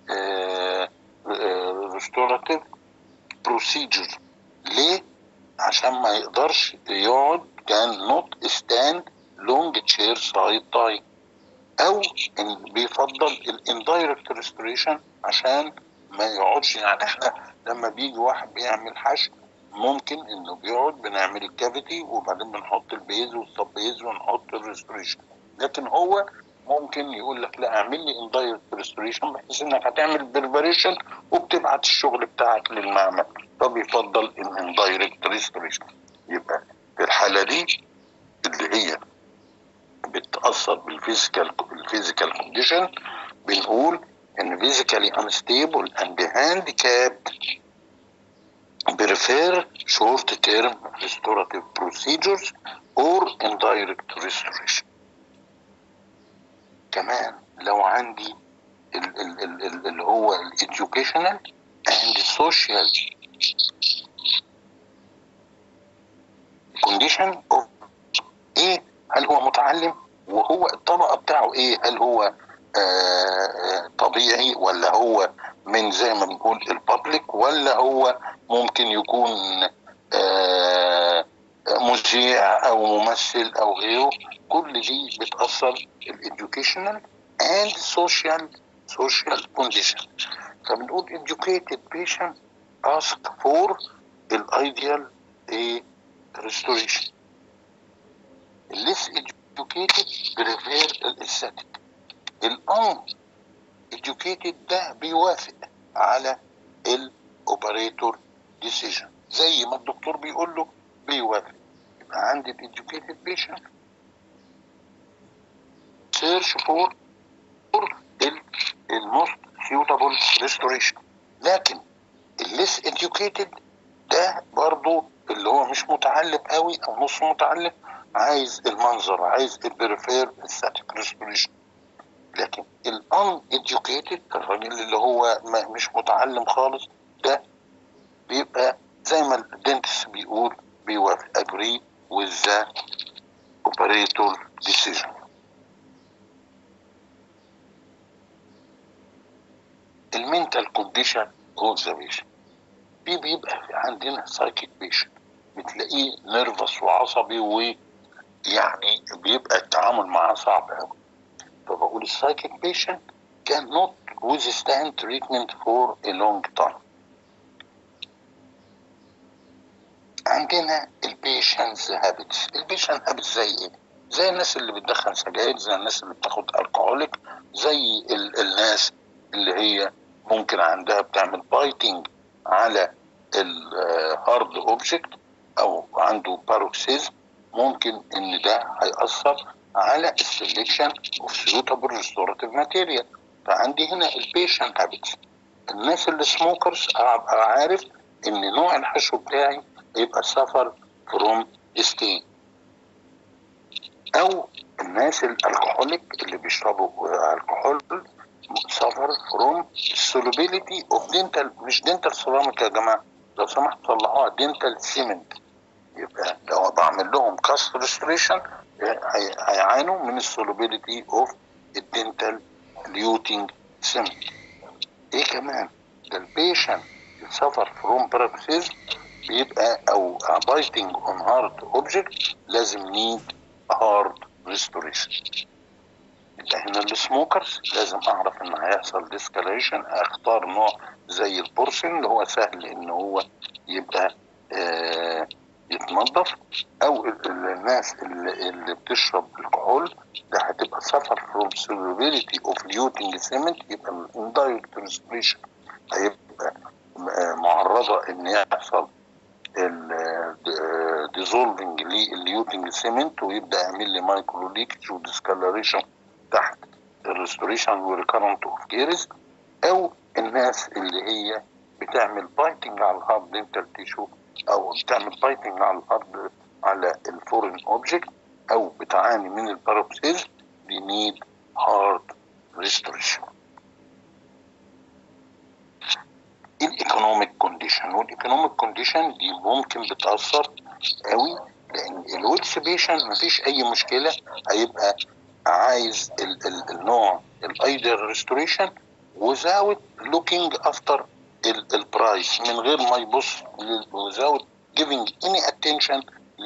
S1: ريستوراتيف بروسيجر ليه؟ عشان ما يقدرش يقعد كان نوت ستاند لونج تشير سايد تايم او إن بيفضل الاندايركت ريستوريشن عشان ما يقعدش يعني احنا لما بيجي واحد بيعمل حشو ممكن انه بيقعد بنعمل الكافيتي وبعدين بنحط البيز والسب بيز ونحط الريستوريشن لكن هو ممكن يقول لك لا اعمل لي اندايركت ريستوريشن بحيث انك هتعمل بريباريشن وبتبعت الشغل بتاعك للمعمل فبيفضل الاندايركت ريستوريشن يبقى في الحاله دي اللي هي بتاثر بالفيزيكال الفيزيكال كونديشن بنقول ان فيزيكالي انستيبل اند هانديكابد prefer short term restorative procedures or indirect restoration كمان لو عندي ال ال ال ال اللي هو educational and social condition of ايه هل هو متعلم وهو الطبقه بتاعه ايه هل هو آه طبيعي ولا هو من زي ما بنقول البابليك ولا هو ممكن يكون آه مذيع او ممثل او غيره كل دي بتاثر الاديوكيشنال اند سوشيال سوشيال كونديشن فبنقول educated patient ask for الايديال ايه restoration less educated prefer الاستاتيك الان educated ده بيوافق على الاوبريتور ديسيجن زي ما الدكتور بيقول له بيوافق يبقى عندي educated patient search for for الموست suitable restoration لكن الليس educated ده برضو اللي هو مش متعلم قوي او نص متعلم عايز المنظر عايز البريفير الستاتيك ريستوريشن لكن الان educated الراجل اللي هو ما مش متعلم خالص ده بيبقى زي ما الدنتس بيقول بيوافق agree with the operator decision المنتال كونديشن اوف ذا بيشن في بيبقى عندنا سايكيك بيشن بتلاقيه نيرفس وعصبي ويعني بيبقى التعامل معاه صعب قوي فبقول السايكيك بيشن can not withstand treatment for a long time عندنا البيشنز هابتس البيشن هابتس زي ايه زي الناس اللي بتدخن سجاير زي الناس اللي بتاخد الكحوليك زي ال الناس اللي هي ممكن عندها بتعمل بايتنج على الهارد اوبجكت او عنده باروكسيزم ممكن ان ده هيأثر على السلكشن اوف سيوتابل ريستوراتيف ماتيريال فعندي هنا البيشنت هابتس الناس اللي سموكرز ابقى عارف ان نوع الحشو بتاعي يبقى سفر فروم ستين او الناس الالكحوليك اللي بيشربوا الكحول سفر فروم solubility اوف دينتال مش دينتال سيراميك يا جماعه لو سمحت طلعوها دينتال سيمنت يبقى لو بعمل لهم كاست ريستوريشن هيعانوا من السولوبيليتي اوف الدينتال ليوتنج سيمنت ايه كمان ده البيشنت سفر فروم بارابسيزم بيبقى او بايتنج اون هارد اوبجكت لازم نيد هارد ريستوريشن يبقى هنا السموكرز لازم اعرف ان هيحصل ديسكاليشن اختار نوع زي البورسن اللي هو سهل ان هو يبقى آه يتنظف او ال- ال- الناس اللي, اللي بتشرب الكحول ده هتبقى suffer from solubility of luting cement يبقى ال indirect respiration هيبقى آه، معرضة ان يحصل الديزولفنج لليوتنج سيمنت ويبدا يعمل لي مايكرو ليكج وديسكالريشن تحت الريستوريشن وريكارنت اوف جيرز او الناس اللي هي بتعمل بايتنج على الهارد دنتال تيشو او بتعمل بايتنج على الهارد على الفورين اوبجكت او بتعاني من الباروبسيز دي نيد هارد ريستوريشن الايكونوميك كونديشن والايكونوميك كونديشن دي ممكن بتاثر قوي لان الويلث بيشنت مفيش اي مشكله هيبقى عايز ال ال النوع الايدر ريستوريشن without looking after البرايس من غير ما يبص لل- without giving any attention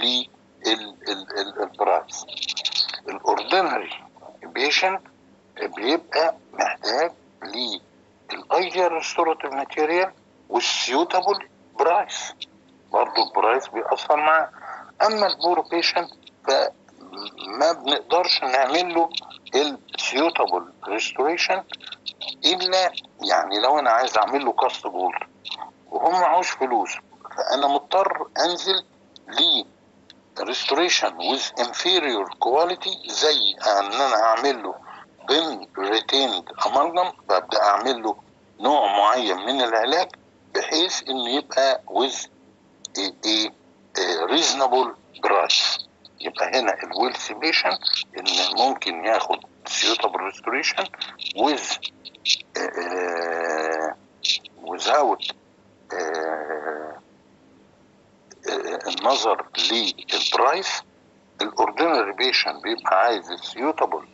S1: للبرايس الاوردينري بيشنت بيبقى محتاج للايديال ريستوراتيف ماتيريال والسيوتابل برايس برضه البرايس بيأثر معاه اما البور بيشنت فما بنقدرش نعمل له السيوتابل ريستوريشن الا يعني لو انا عايز اعمل له كاست جولد وهم معهوش فلوس فانا مضطر انزل ل restoration with inferior quality زي ان انا هعمل له بن retained amalgam ببدا اعمل له نوع معين من العلاج بحيث انه يبقى with a, a, a reasonable price يبقى هنا الويلث بيشن ان ممكن ياخد suitable restoration with uh, without uh, النظر للبرايس الاوردينري بيشن بيبقى عايز السيوتابل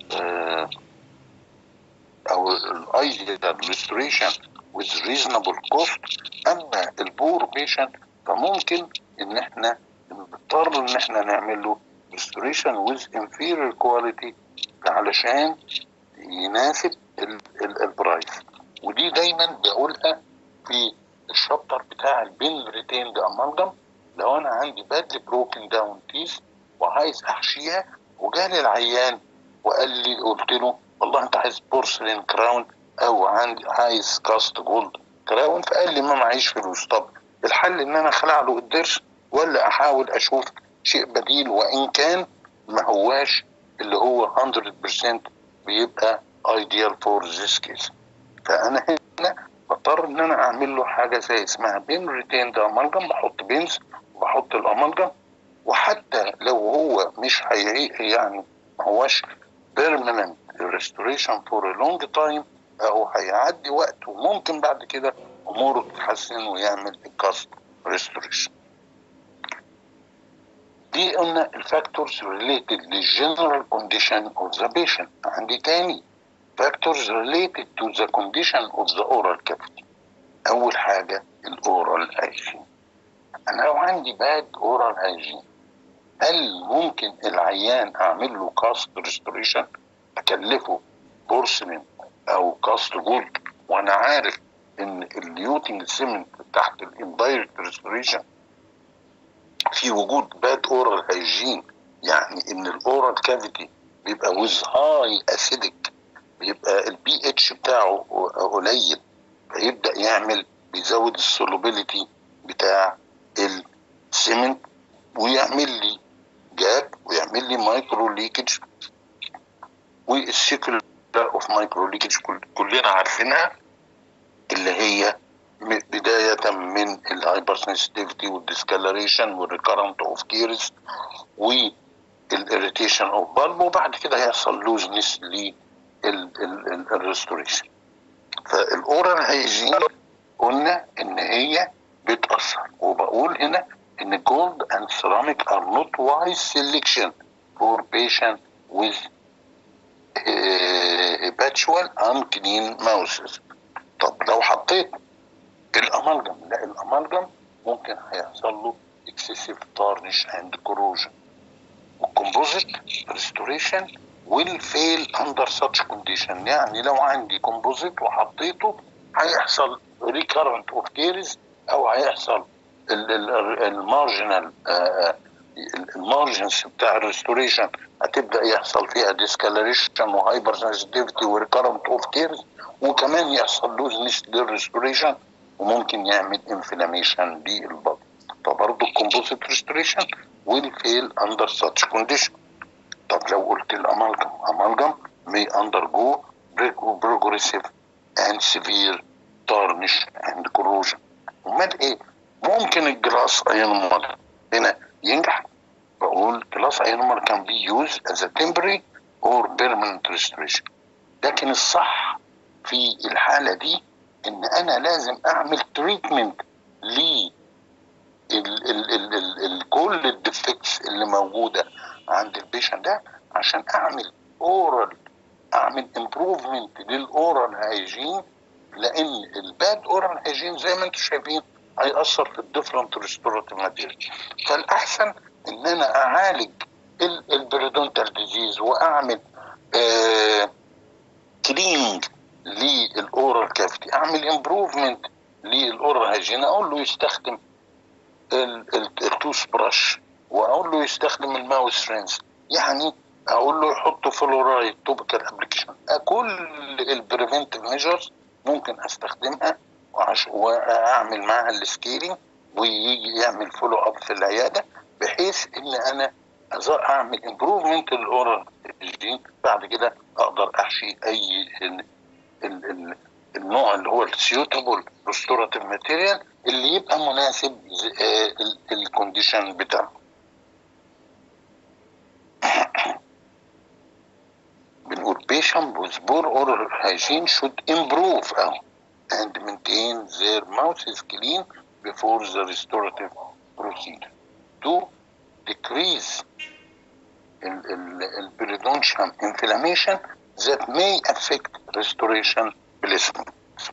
S1: او الايديال ريستوريشن with reasonable cost اما البور بيشن فممكن ان احنا نضطر ان احنا نعمل له restoration with inferior quality علشان يناسب ال- ال- البرايس ودي دايما بقولها في الشابتر بتاع البين ريتيند امالجم لو انا عندي بادلي بروكن داون تيس وعايز احشيها وجالي العيان وقال لي قلت له والله انت عايز بورسلين كراون او عندي عايز كاست جولد كراون فقال لي ما معيش فلوس طب الحل ان انا اخلع له الضرس ولا احاول اشوف شيء بديل وان كان ما هواش اللي هو 100% بيبقى ايديال فور ذيس كيس فانا هنا بضطر ان انا اعمل له حاجه زي اسمها بين ريتيند امالجم بحط بينز وبحط الامالجم وحتى لو هو مش هي يعني ما هوش بيرمننت ريستوريشن فور لونج تايم او هيعدي وقت وممكن بعد كده اموره تتحسن ويعمل الكاست ريستوريشن دي قلنا الفاكتورز ريليتد للجنرال كونديشن اوف ذا بيشنت عندي تاني فاكتورز ريليتد تو ذا كونديشن اوف ذا اورال كافيتي اول حاجه الاورال هايجين انا لو عندي باد اورال هايجين هل ممكن العيان اعمل له كاست ريستوريشن اكلفه بورسلين او كاست جولد وانا عارف ان اليوتنج سيمنت تحت الاندايركت ريستوريشن في وجود باد اورال هايجين يعني ان الاورال كافيتي بيبقى ويز هاي اسيدك بيبقى البي اتش بتاعه قليل فيبدا يعمل بيزود السولوبيليتي بتاع السيمنت ويعمل لي جاب ويعمل لي مايكرو ليكج والسيكل اوف مايكرو ليكج كلنا عارفينها اللي هي م- بداية من الهايبر سنسيتيفيتي والديسكالريشن والريكارنت اوف كيرز والاريتيشن اوف بالب وبعد كده هيحصل لوزنس للريستوريشن فالاورال هايجين قلنا ان هي بتأثر وبقول هنا ان جولد اند سيراميك ار نوت وايز سيلكشن فور patient with habitual unclean mouses طب لو حطيت الامالجم لا الامالجم ممكن هيحصل له excessive tarnish and corrosion والكومبوزيت restoration will fail under such condition يعني لو عندي كومبوزيت وحطيته هيحصل recurrent of tears او هيحصل المارجنال المارجنز بتاع الريستوريشن هتبدا يحصل فيها ديسكالريشن وهايبر سنسيتيفيتي وريكرنت اوف تيرز وكمان يحصل لوزنس للريستوريشن وممكن يعمل انفلاميشن للبطن فبرضه الكومبوزيت ريستوريشن will fail under such condition طب لو قلت الامالجم امالجم may undergo progressive and severe tarnish and corrosion امال ايه ممكن الجلاس ايونومر هنا ينجح بقول جلاس ايونومر كان بي يوز از temporary or permanent restoration لكن الصح في الحالة دي ان انا لازم اعمل تريتمنت ل ال ال ال ال ال كل الديفكتس اللي موجودة عند البيشنت ده عشان اعمل اورال اعمل امبروفمنت للاورال هايجين لان الباد اورال هايجين زي ما انتم شايفين هيأثر في الديفرنت ريستوراتيف ماتيريال فالأحسن إن أنا أعالج البريدونتال ديزيز وأعمل آه كلينج للأورال كافيتي أعمل امبروفمنت للأورال هايجين أقول له يستخدم التوث براش وأقول له يستخدم الماوس رينز يعني أقول له يحط فلورايد توبيكال ابلكيشن كل البريفنتيف ميجرز ممكن استخدمها واعمل معاها السكيلينج ويجي يعمل فولو اب في العياده بحيث ان انا اعمل امبروفمنت للاورال جين بعد كده اقدر احشي اي ال ال ال النوع اللي هو السيوتابل ريستوراتيف ماتيريال اللي يبقى مناسب الكونديشن بتاعه بنقول patient with poor oral hygiene should improve أو and maintain their mouth is clean before the restorative procedure to decrease البريدونشال inflammation that may affect restoration placement.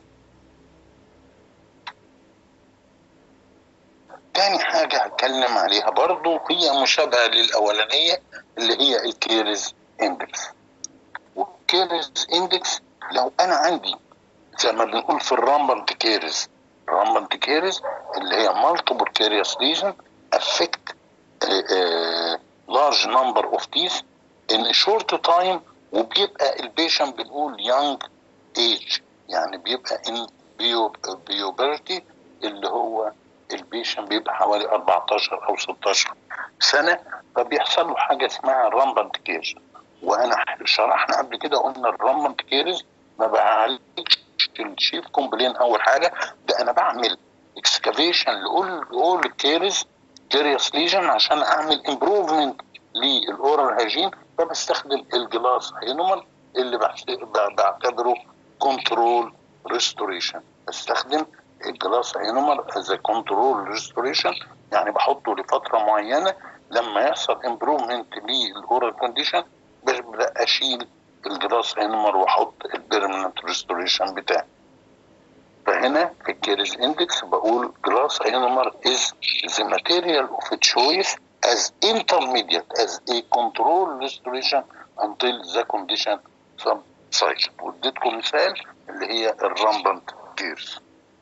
S1: تاني حاجة هتكلم عليها برضو هي مشابهة للأولانية اللي هي الكيرز اندكس والكيرز اندكس لو أنا عندي زي ما بنقول في الرامبنت كيرز الرامبنت كيرز اللي هي multiple carious lesion affect uh, uh, large number of teeth in a short time وبيبقى البيشنت بنقول young age يعني بيبقى in puberty اللي هو البيشنت بيبقى حوالي 14 او 16 سنه فبيحصل له حاجه اسمها رامبنت كيرز وانا شرحنا قبل كده قلنا الرامبنت كيرز ما بعالجش الشيف كومبلين اول حاجه ده انا بعمل اكسكافيشن لاول اول الكيرز كيريوس ليجن عشان اعمل امبروفمنت للاورال هايجين فبستخدم الجلاس هينومال اللي بعتبره كنترول ريستوريشن بستخدم الجلاس هينومال از كنترول ريستوريشن يعني بحطه لفتره معينه لما يحصل امبروفمنت للاورال كونديشن ببدا اشيل الجلاس هينومال واحط البيرمننت ريستوريشن بتاعي فهنا في الكيرز اندكس بقول جلاس اينومر is the material of choice as intermediate as a control restoration until the condition subsides واديتكم مثال اللي هي الرامبنت كيرز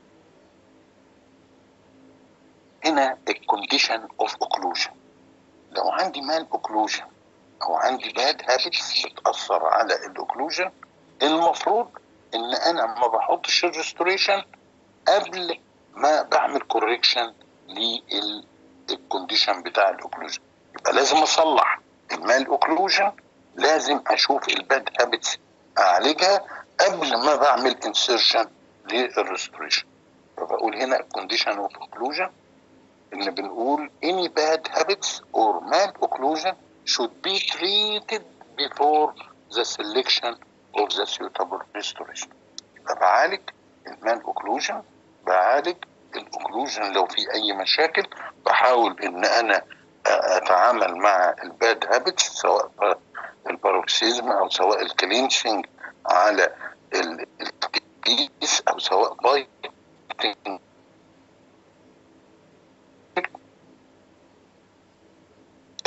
S1: هنا الكونديشن اوف اوكلوجن لو عندي مال اوكلوجن او عندي باد هابتس بتاثر على الاوكلوجن المفروض ان انا ما بحطش الريستوريشن قبل ما بعمل كوريكشن للكونديشن بتاع الاوكلوجن يبقى لازم اصلح المال اوكلوجن لازم اشوف الباد هابتس اعالجها قبل ما بعمل انسيرشن للريستوريشن فبقول هنا الكونديشن اوف اوكلوجن ان بنقول any bad habits or mal occlusion should be treated before the selection of the suitable restoration يبقى بعالج المال اوكلوجن بعالج الاوكلوجن لو في اي مشاكل بحاول ان انا اتعامل مع الباد هابتس سواء الباروكسيزم او سواء الكلينشنج على الكيس او سواء باي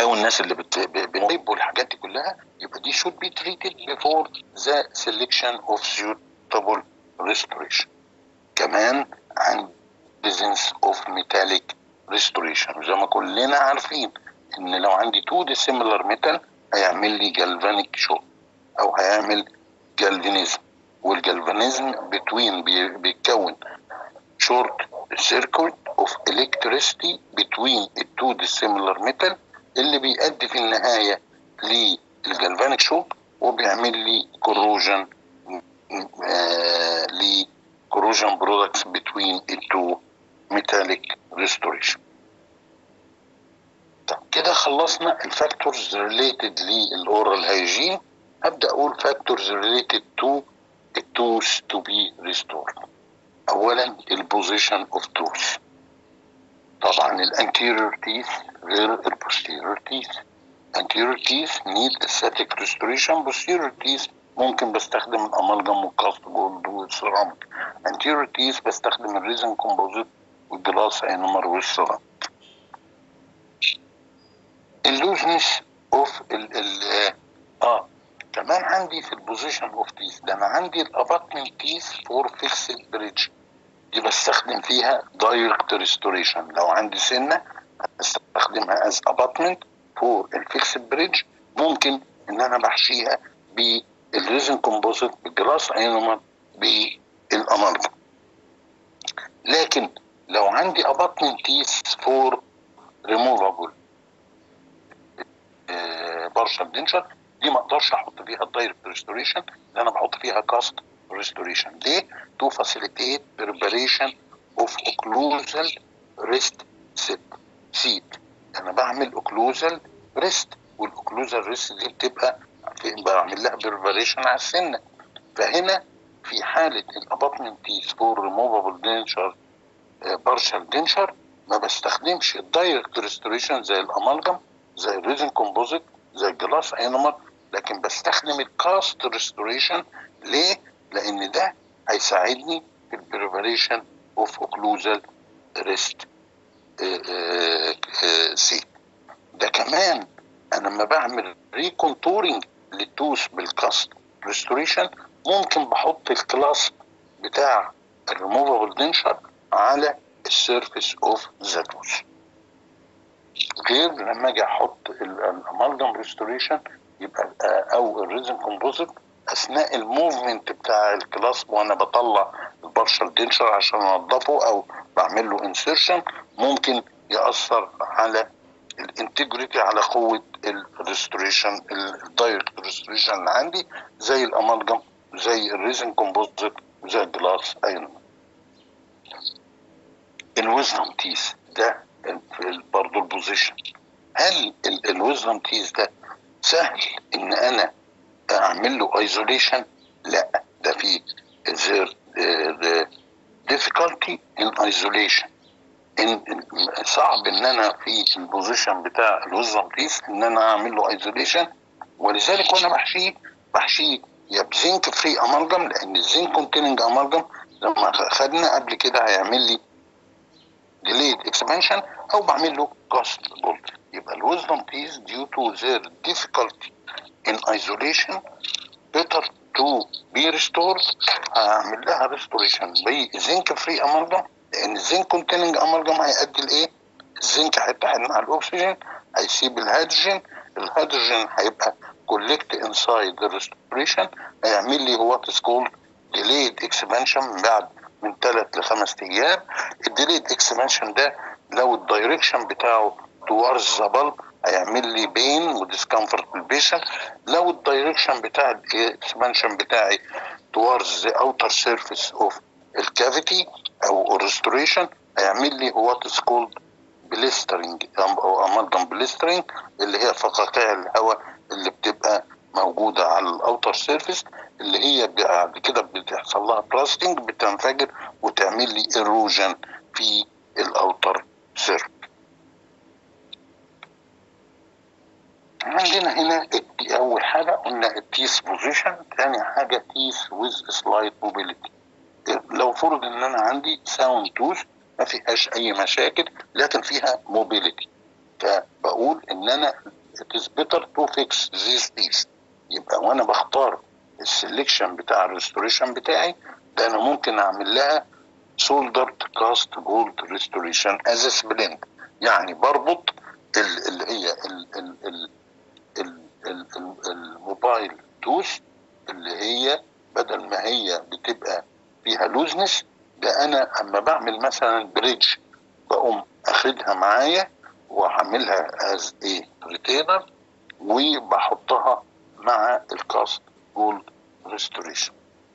S1: او الناس اللي بت- ب- بتطيب والحاجات دي كلها يبقى دي should be treated before the selection of suitable restoration كمان عن presence of metallic restoration وزي ما كلنا عارفين ان لو عندي two dissimilar metal هيعمل لي galvanic shock او هيعمل galvanism والجالفانيزم between بي- بيتكون short circuit of electricity between the two dissimilar metal اللي بيؤدي في النهاية للجالفانيك شوك وبيعمل لي corrosion آه ل corrosion products between the two metallic restoration طب كده خلصنا الفاكتورز ريليتد للاورال هايجين هبدا اقول فاكتورز ريليتد تو التوث تو بي ريستورد اولا البوزيشن اوف توث طبعا الانتيريور تيث غير البوستيريور تيث anterior teeth need aesthetic restoration posterior teeth ممكن بستخدم الامالجم والكاست جولد والسيراميك anterior teeth بستخدم الريزن كومبوزيت والجلاس اينومر والسيراميك اللوزنس اوف ال ال اه كمان عندي في البوزيشن اوف تيث ده انا عندي الاباتمنت تيث فور فيكسد بريدج دي بستخدم فيها دايركت ريستوريشن لو عندي سنه استخدمها از اباتمنت فور الفيكسد بريدج ممكن ان انا بحشيها بالريزن كومبوزيت بالجلاس اينومر بالامالجم لكن لو عندي اباتمنت تيث فور ريموفابل بارشال دينشر دي ما اقدرش احط فيها الدايركت ريستوريشن اللي انا بحط فيها كاست ريستوريشن ليه؟ تو فاسيليتيت بريباريشن اوف اوكلوزال ريست سيت سيت انا بعمل اوكلوزال ريست والاوكلوزال ريست دي بتبقى في بعمل لها بريباريشن على السنه فهنا في حاله الاباتمنت تيث فور ريموفابل دينشر بارشال دينشر ما بستخدمش الدايركت ريستوريشن زي الامالجم زي الريزن كومبوزيت زي الجلاس اينومر لكن بستخدم الكاست ريستوريشن ليه؟ لان ده هيساعدني في البريباريشن اوف اوكلوزال ريست سيت ده كمان انا لما بعمل ريكونتورنج للتوث بالكاست ريستوريشن ممكن بحط الكلاس بتاع الريموفابل دينشر على السيرفيس اوف ذا توث غير لما اجي احط الامالجم ريستوريشن يبقى او الريزن كومبوزيت اثناء الموفمنت بتاع الكلاس وانا بطلع البارشال دينشر عشان انضفه او بعمل له انسيرشن ممكن ياثر على الانتجريتي على قوه الريستوريشن الدايركت ريستوريشن اللي عندي زي الامالجم زي الريزن كومبوزيت زي الجلاس ايضا الويزدم تيس ده برضه البوزيشن هل الويزدم تيس ده سهل ان انا اعمل له ايزوليشن لا ده في there uh, difficulty in isolation إن صعب ان انا في البوزيشن بتاع الوزن بيس ان انا اعمل له ايزوليشن ولذلك وانا بحشيه بحشيه يا بزنك فري امالجم لان الزنك كونتيننج امالجم لما خدنا قبل كده هيعمل لي delayed expansion او بعمل له كاست جولد يبقى الوزن بيس due to their difficulty in isolation better to be restored هعمل لها ريستوريشن بزنك فري امالجم لان الزنك كونتيننج امالجم هيؤدي لايه؟ الزنك هيتحد مع الاكسجين هيسيب الهيدروجين الهيدروجين هيبقى كولكت انسايد الريستوريشن هيعمل لي وات از كولد ديليد اكسبانشن بعد من ثلاث لخمس ايام الديليد اكسبانشن ده لو الدايركشن بتاعه towards ذا bulb هيعمل لي بين وديسكمفورت بالبيشنت لو الدايركشن بتاع الاكسبانشن بتاعي towards the outer surface of الكافيتي او الريستوريشن هيعمل لي وات از كولد بليسترنج او امالجم بليسترنج اللي هي فقاقيع الهواء اللي بتبقى موجوده على الاوتر سيرفيس اللي هي بعد كده بتحصل لها بلاستنج بتنفجر وتعمل لي ايروجن في الاوتر سيرفيس عندنا هنا اول حاجه قلنا التيس بوزيشن ثاني حاجه تيس ويز سلايد موبيليتي لو فرض ان انا عندي ساوند توث ما فيهاش اي مشاكل لكن فيها موبيليتي فبقول ان انا it is better to fix these teeth يبقى وانا بختار السلكشن بتاع الريستوريشن بتاعي ده انا ممكن اعمل لها سولدرد كاست جولد ريستوريشن از سبلنت يعني بربط ال- اللي هي ال- ال- ال- ال- ال- ال- الموبايل توث اللي هي بدل ما هي بتبقى فيها لوزنس ده انا اما بعمل مثلا بريدج بقوم اخدها معايا واعملها از ايه ريتينر وبحطها مع الكاست جولد ريستوريشن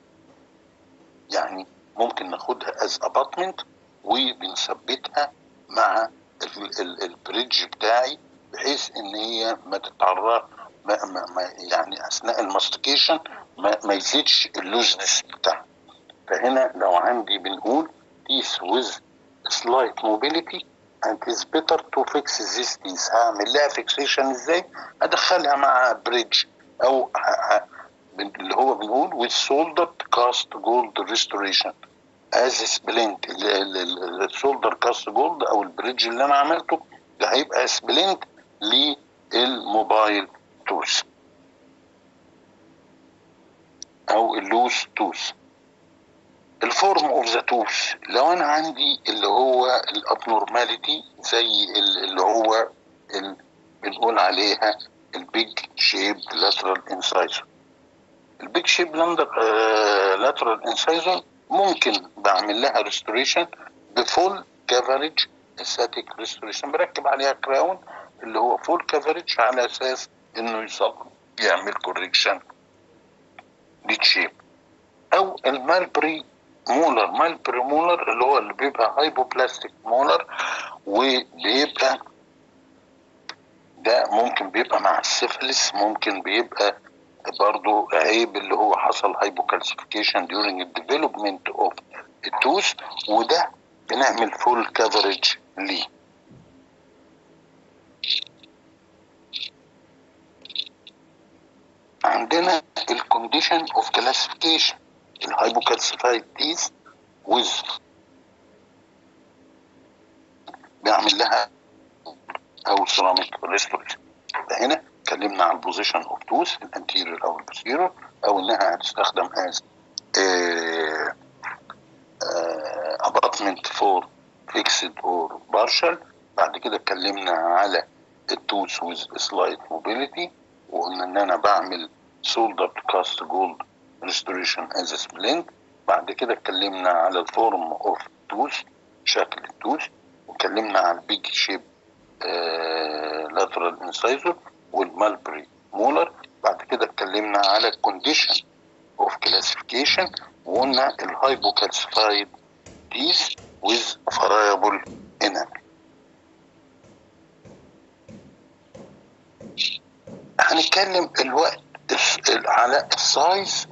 S1: يعني ممكن ناخدها از اباتمنت وبنثبتها مع ال- ال- البريدج بتاعي بحيث ان هي ما تتعرض ما ما ما يعني اثناء الماستيكيشن ما, ما يزيدش اللوزنس بتاعها فهنا لو عندي بنقول teeth with slight mobility and is better to fix this teeth هعمل لها فيكسيشن ازاي؟ ادخلها مع بريدج او ه- ه- بن- اللي هو بنقول with soldered cast gold restoration as splint السولدر كاست جولد او البريدج اللي انا عملته ده هيبقى سبلنت للموبايل توث او اللوس توث الفورم اوف ذا توث لو انا عندي اللي هو الابنورماليتي زي ال- اللي هو ال- بنقول عليها البيج شيب لاترال انسايزر البيج شيب لاترال انسايزر ممكن بعمل لها ريستوريشن بفول كفرج استاتيك ريستوريشن بركب عليها كراون اللي هو فول كفرج على اساس انه يصب يعمل كوريكشن للشيب او المالبري مولر مالبري مولر اللي هو اللي بيبقى هايبوبلاستيك مولر وبيبقى ده ممكن بيبقى مع السيفلس ممكن بيبقى برضو عيب اللي هو حصل هايبوكالسيفيكيشن during the development of التوث وده بنعمل فول كفرج ليه عندنا الكونديشن اوف كلاسيفيكيشن الهايبوكالسيفايد تيث ويز بيعمل لها او سيراميك ريستوريشن هنا اتكلمنا عن البوزيشن اوف توث الانتيريور او البوستيريور او انها هتستخدم از اباتمنت فور فيكسد اور بارشل بعد كده اتكلمنا على التوث ويز سلايت موبيليتي وقلنا ان انا بعمل سولدر كاست جولد ريستوريشن از سبلنت بعد كده اتكلمنا على الفورم اوف توث شكل التوث واتكلمنا على البيج شيب لاترال انسايزر والمالبري مولر بعد كده اتكلمنا على الكونديشن اوف كلاسيفيكيشن وقلنا الهايبوكالسيفايد تيث with variable enamel هنتكلم الوقت على السايز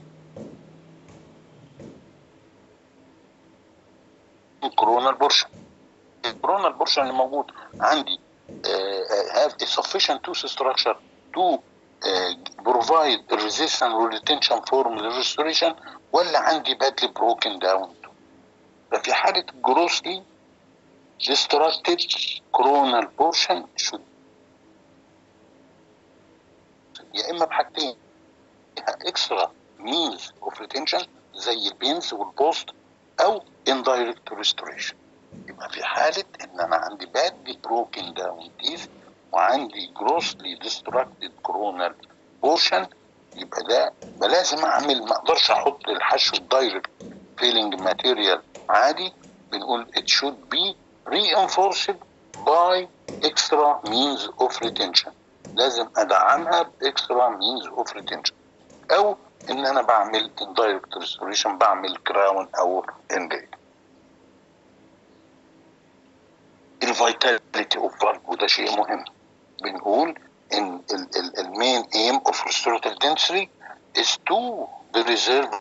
S1: الكورونا بورشن الكورونا بورشن اللي موجود عندي uh, have a sufficient tooth structure to uh, provide resistance or retention form restoration ولا عندي badly broken down ففي حالة grossly destructed coronal portion should يا اما بحاجتين اكسترا مينز اوف ريتنشن زي البينز والبوست او indirect restoration يبقى في حالة ان انا عندي badly broken down teeth وعندي grossly destructed coronal portion يبقى ده ما لازم اعمل ما اقدرش احط الحشو الدايركت فيلينج ماتيريال عادي بنقول it should be reinforced by extra means of retention لازم ادعمها باكسترا مينز اوف ريتنشن او ان انا بعمل اندايركت ريستوريشن بعمل كراون او انديك الفيتاليتي اوف فالف وده شيء مهم بنقول ان المين ايم اوف restorative dentistry is to preserve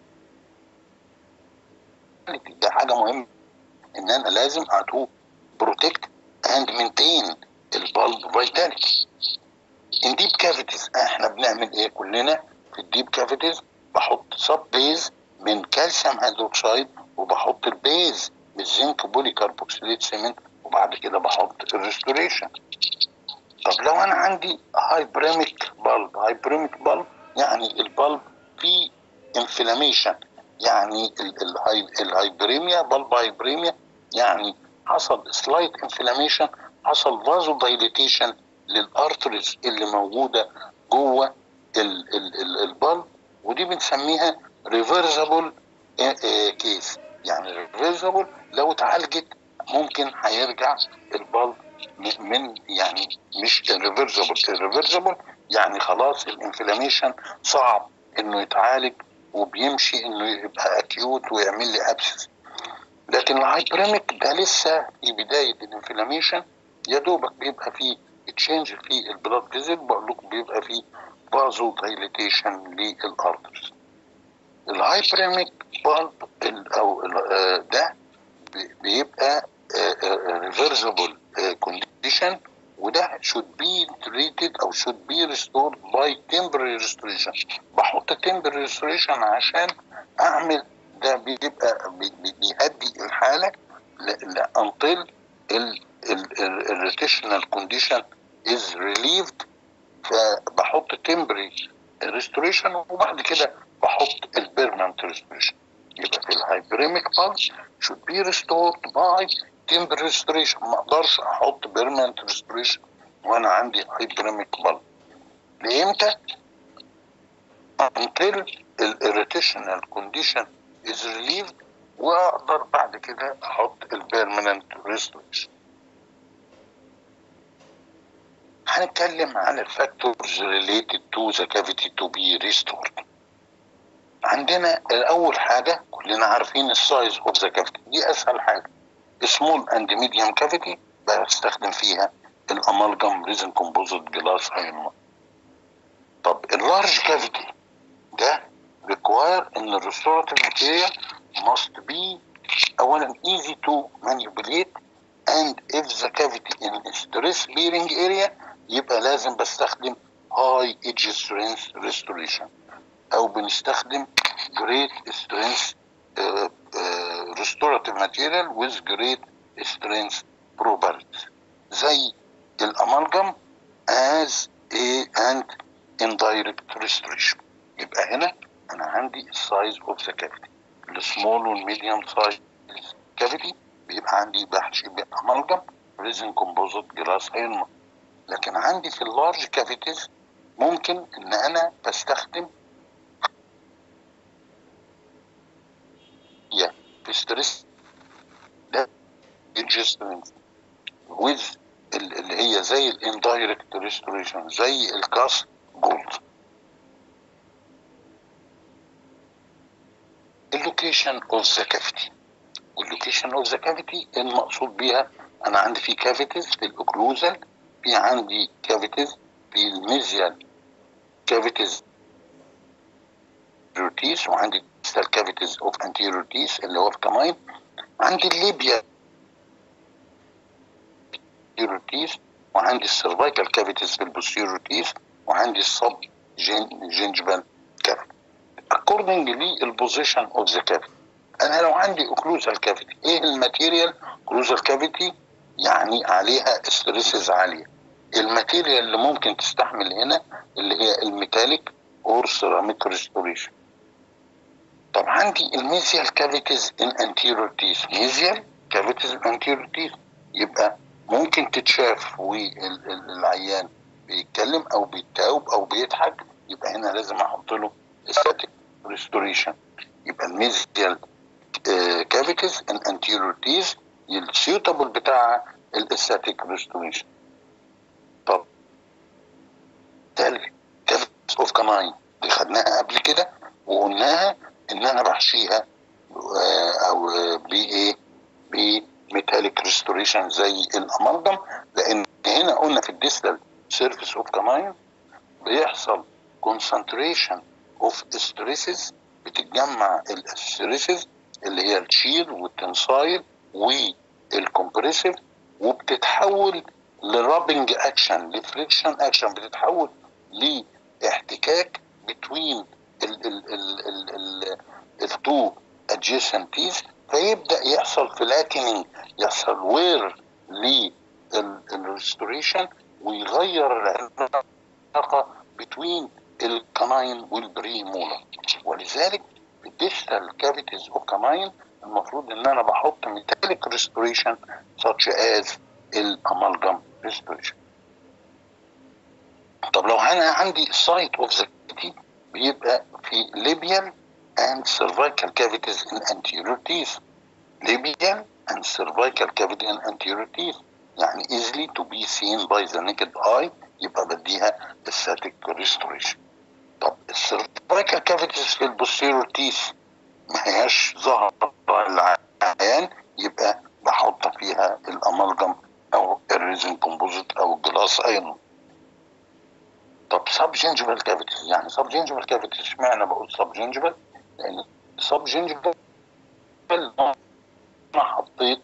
S1: ده حاجه مهمه ان انا لازم اتو بروتكت اند مينتين البالب فيتاليتي ان ديب كافيتيز احنا بنعمل ايه كلنا في الديب كافيتيز بحط سب بيز من كالسيوم هيدروكسيد وبحط البيز بالزنك بولي كاربوكسيليت سيمنت وبعد كده بحط الريستوريشن طب لو انا عندي هايبريميك بالب هايبريميك بالب يعني البلب فيه انفلاميشن يعني الهايبريميا بالب هايبريميا يعني حصل سلايت انفلاميشن حصل فازو دايليتيشن للارتريز اللي موجوده جوه البلب ودي بنسميها ريفرسبل كيس يعني ريفرسبل لو اتعالجت ممكن هيرجع البلب من يعني مش ريفرسبل الريفرسبل يعني خلاص الانفلاميشن صعب انه يتعالج وبيمشي انه يبقى اكيوت ويعمل لي ابسس لكن الهايبريميك ده لسه في بدايه الانفلاميشن يا دوبك بيبقى فيه تشينج في البلاد فيزل بقول لكم بيبقى فيه فازو دايليتيشن للارترز الهايبريميك بالب او ده بيبقى ريفرسبل كونديشن وده should be treated او should be restored by temporary restoration بحط temporary restoration عشان اعمل ده بيبقى بيهدي الحاله until الريتيشنال كونديشن is relieved فبحط temporary restoration وبعد كده بحط البيرمنت restoration يبقى في الهايبريميك pulse should be restored by temporary restoration ما اقدرش احط permanent restoration وانا عندي hyperemic bulb لامتى؟ until الirritational condition is relieved واقدر بعد كده احط البيرمننت restoration هنتكلم عن الفاكتورز related to the cavity to be restored عندنا اول حاجه كلنا عارفين السايز اوف ذا كافيتي دي اسهل حاجه سمول اند ميديوم كافيتي بستخدم فيها الامالجم ريزن كومبوزيت جلاس ايون طب اللارج كافيتي ده ريكواير ان الريستوراتيف ماتيريال must be اولا easy to manipulate and if the cavity in stress bearing area يبقى لازم بستخدم high edge strength restoration او بنستخدم great strength uh, uh, restorative material with great strength properties زي الامالجم as a and indirect restoration يبقى هنا انا عندي السايز اوف ذا كافيتي السمول والميديوم سايز كافيتي بيبقى عندي بحشي بامالجم ريزن كومبوزيت جلاس ايرون لكن عندي في اللارج كافيتيز ممكن ان انا بستخدم yeah, في ستريس ده adjustment with اللي هي زي الاندايركت ريستوريشن زي الكاست جولد اللوكيشن اوف ذا كافيتي واللوكيشن اوف ذا كافيتي المقصود بيها انا عندي في كافيتيز في الاوكلوزال في عندي كافيتيز في الميزيال كافيتيز روتيس وعندي distal cavities of anterior teeth اللي هو في كمان عندي الليبيا anterior teeth وعندي السيرفايكال كافيتيز في البوستيريور تيث وعندي السب جينجبال كافيتي according للبوزيشن اوف ذا كافيتي انا لو عندي اوكلوزال كافيتي ايه الماتيريال اوكلوزال كافيتي يعني عليها ستريسز عاليه الماتيريال اللي ممكن تستحمل هنا اللي هي الميتاليك اور سيراميك ريستوريشن طب عندي الميزيال كافيتيز ان انتيريور تيث ميزيال كافيتيز ان انتيريور تيث يبقى ممكن تتشاف والعيان بيتكلم او بيتاوب او بيضحك يبقى هنا لازم احط له استاتيك ريستوريشن يبقى الميزيال كافيتيز ان انتيريور تيث السيوتابل بتاعها الاستاتيك ريستوريشن طب تالي كافيتيز اوف كناين دي خدناها قبل كده وقلناها ان انا بحشيها او بايه بميتاليك ريستوريشن زي الامالجم لان هنا قلنا في الديستال سيرفيس اوف كماين بيحصل كونسنتريشن اوف ستريسز بتتجمع الستريسز اللي هي الشير والتنسايل والكمبريسيف وبتتحول لرابنج اكشن لفريكشن اكشن بتتحول لاحتكاك بتوين التو adjacencies فيبدا يحصل فلاتنينج يحصل وير للريستوريشن ويغير العلاقه بين الكناين والبري مولر ولذلك الديستال كافيتيز اوف كناين المفروض ان انا بحط ميتاليك ريستوريشن such as الامالجم ريستوريشن طب لو انا عندي سايت اوف ذا بيبقى في ليبيال and cervical cavities in anterior teeth labial and cervical cavity in anterior teeth يعني easily to be seen by the naked eye يبقى بديها static restoration طب السيرفايكال كافيتيز في البوستيريور تيث ما هياش ظاهرة العيان يبقى بحط فيها الامالجم او الريزن كومبوزيت او الجلاس ايرون طب سب جينجيفال كافيتيز يعني سب جينجيفال كافيتيز اشمعنى بقول سب جينجيفال؟ لان سب جينجيفال انا حطيت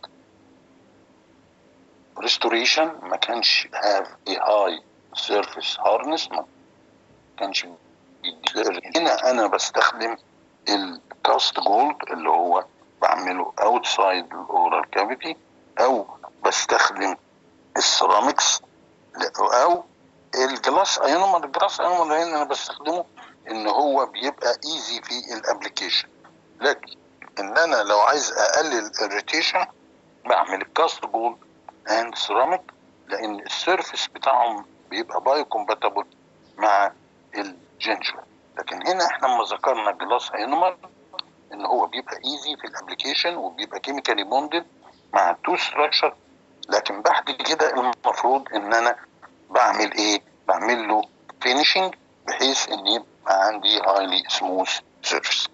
S1: ريستوريشن ما كانش هاف اي هاي سيرفيس هارنس ما كانش هنا انا بستخدم الكاست جولد اللي هو بعمله اوتسايد الاورال كافيتي او بستخدم السيراميكس او الجلاس ايونومر الجلاس ايونومر هنا انا بستخدمه ان هو بيبقى ايزي في الابلكيشن لكن ان انا لو عايز اقلل الريتيشن بعمل الكاست جولد اند سيراميك لان السيرفيس بتاعهم بيبقى بايو كومباتبل مع الجنجر لكن هنا احنا لما ذكرنا جلاس اينومر ان هو بيبقى ايزي في الابلكيشن وبيبقى كيميكالي بوندد مع التو ستراكشر لكن بعد كده المفروض ان انا بعمل ايه؟ بعمل له فينيشنج بحيث ان يبقى عندي هايلي سموث سيرفيس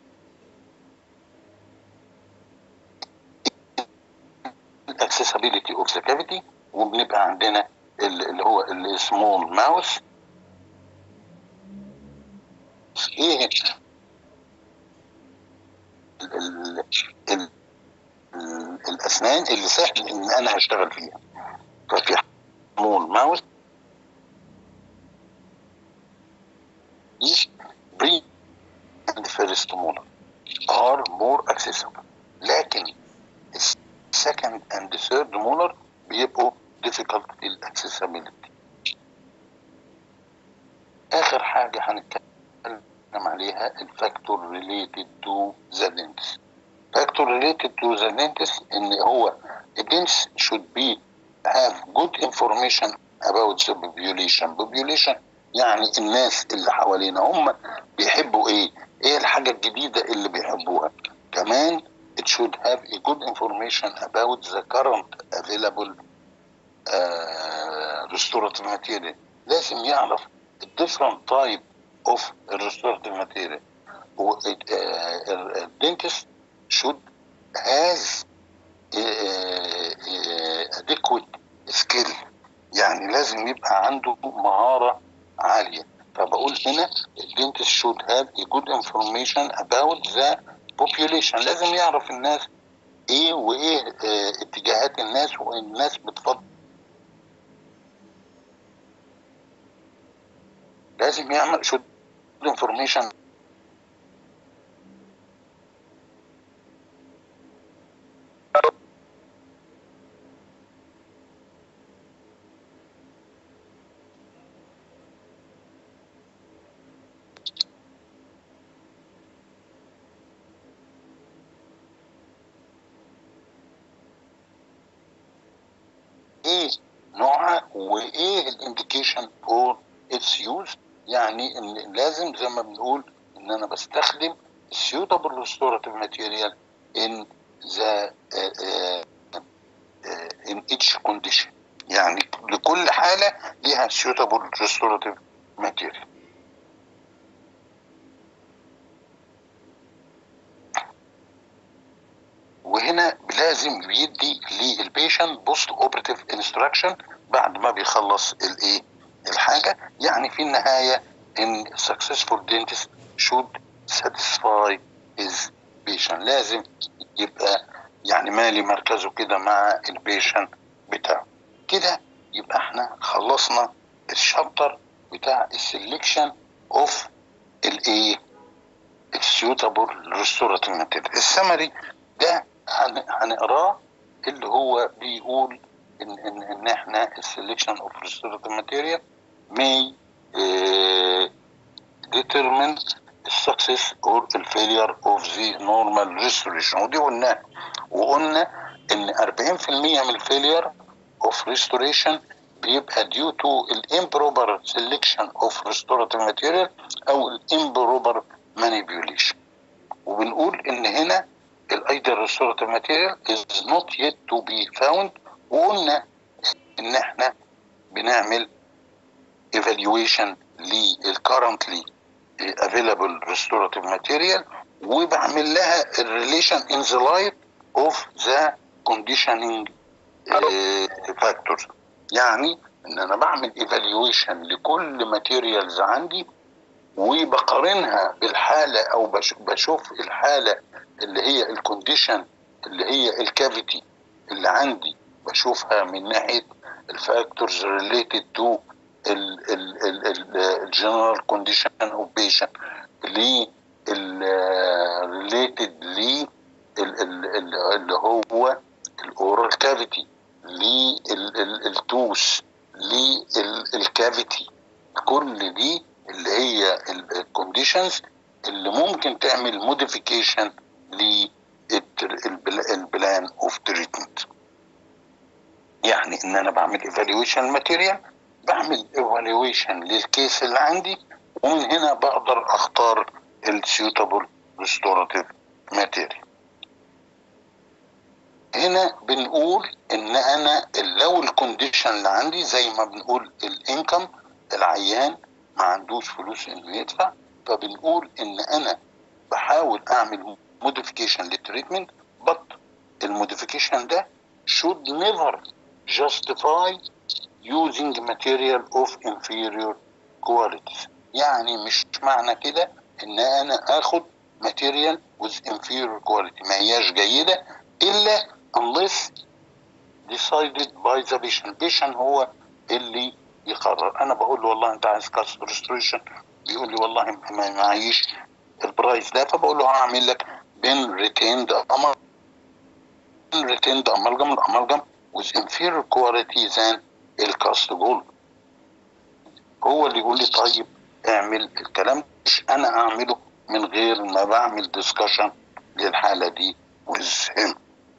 S1: الاكسسبيليتي اوف ذا كافيتي وبنبقى عندنا اللي هو السمول ماوس ايه ال ال ال الاسنان اللي سهل ان انا اشتغل فيها ففي سمول ماوس بري and first molar are more accessible لكن السكند and third molar بيبقوا difficult في الاكسسبيلتي اخر حاجه هنتكلم عليها الفاكتور ريليتد تو ذا دنتس فاكتور ريليتد تو ذا دنتس ان هو الدنتس should be have good information about the population population يعني الناس اللي حوالينا هم بيحبوا ايه ايه الحاجه الجديده اللي بيحبوها كمان it should have a good information about the current available uh, restorative material لازم يعرف different type of restorative material الدنتست should has adequate skill يعني لازم يبقى عنده مهارة عالية فبقول هنا الدنتست should have a good information about the population لازم يعرف الناس ايه وايه اه اتجاهات الناس والناس بتفضل لازم يعمل should information ايه نوعها وايه الانديكيشن فور اتس يوز يعني ان لازم زي ما بنقول ان انا بستخدم suitable restorative material in the uh, uh, uh, in each condition يعني لكل حالة ليها suitable restorative material وهنا لازم بيدي للبيشنت بوست اوبراتيف انستراكشن بعد ما بيخلص الايه الحاجه يعني في النهايه ان successful dentist should satisfy his patient لازم يبقى يعني مالي مركزه كده مع البيشنت بتاعه كده يبقى احنا خلصنا الشابتر بتاع السلكشن اوف الايه السيوتابل ريستوراتيف ماتيريال السمري ده هنقراه اللي هو بيقول ان ان, إن احنا السلكشن اوف restorative material may uh, determine السكسس or الفيلير اوف ذا نورمال ريستوريشن ودي قلناها وقلنا ان 40% من الفيلير اوف ريستوريشن بيبقى due to الامبروبر سelection اوف restorative material او الامبروبر manipulation وبنقول ان هنا الايدر restorative material is not yet to be found وقلنا ان احنا بنعمل evaluation للcurrently available restorative material وبعمل لها الريليشن in the light of the conditioning uh, factors يعني ان انا بعمل evaluation لكل ماتيريالز عندي وبقارنها بالحاله او بش- بشوف الحاله اللي هي الكونديشن اللي هي الكافيتي اللي عندي بشوفها من ناحيه الفاكتورز ريليتد تو الجنرال كونديشن اوف بيشنت ليه ريليتد ليه ال- ال- ال- اللي هو الاورال كافيتي للتوس للكافيتي كل دي اللي هي الكونديشنز اللي ممكن تعمل موديفيكيشن للبلان اوف تريتمنت يعني ان انا بعمل ايفالويشن ماتيريال بعمل ايفالويشن للكيس اللي عندي ومن هنا بقدر اختار السيوتابل ريستوراتيف ماتيريال هنا بنقول ان انا لو الكونديشن اللي عندي زي ما بنقول الانكم العيان ما عندوش فلوس انه يدفع فبنقول ان انا بحاول اعمل موديفيكيشن للتريتمنت بط الموديفيكيشن ده should never justify using material of inferior qualities يعني مش معنى كده ان انا اخد material with inferior quality ما هياش جيدة الا unless decided by the patient patient هو اللي يقرر انا بقول له والله انت عايز كاست ريستوريشن بيقول لي والله ما معيش البرايس ده فبقول له هعمل لك بين ريتيند امر ريتيند امالجم الامالجم with inferior quality than الكاست جولد هو اللي يقول لي طيب اعمل الكلام ده، مش انا اعمله من غير ما بعمل ديسكشن للحاله دي with him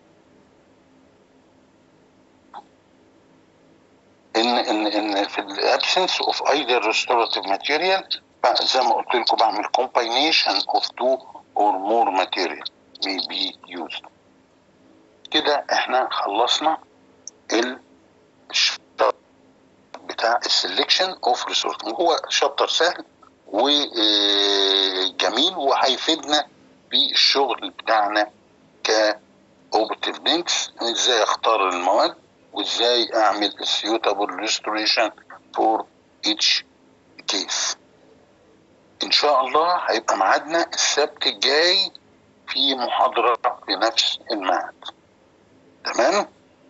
S1: ان ان ان في الابسنس اوف ايدر restorative ماتيريال زي ما قلت لكم بعمل combination of two or more material may be used كده احنا خلصنا الشابتر بتاع السلكشن اوف ريسورس وهو شابتر سهل وجميل وهيفيدنا في الشغل بتاعنا ك اوبتيف لينكس ازاي اختار المواد وازاي اعمل السيوتابل ريستوريشن فور اتش كيس ان شاء الله هيبقى ميعادنا السبت الجاي في محاضرة بنفس الميعاد تمام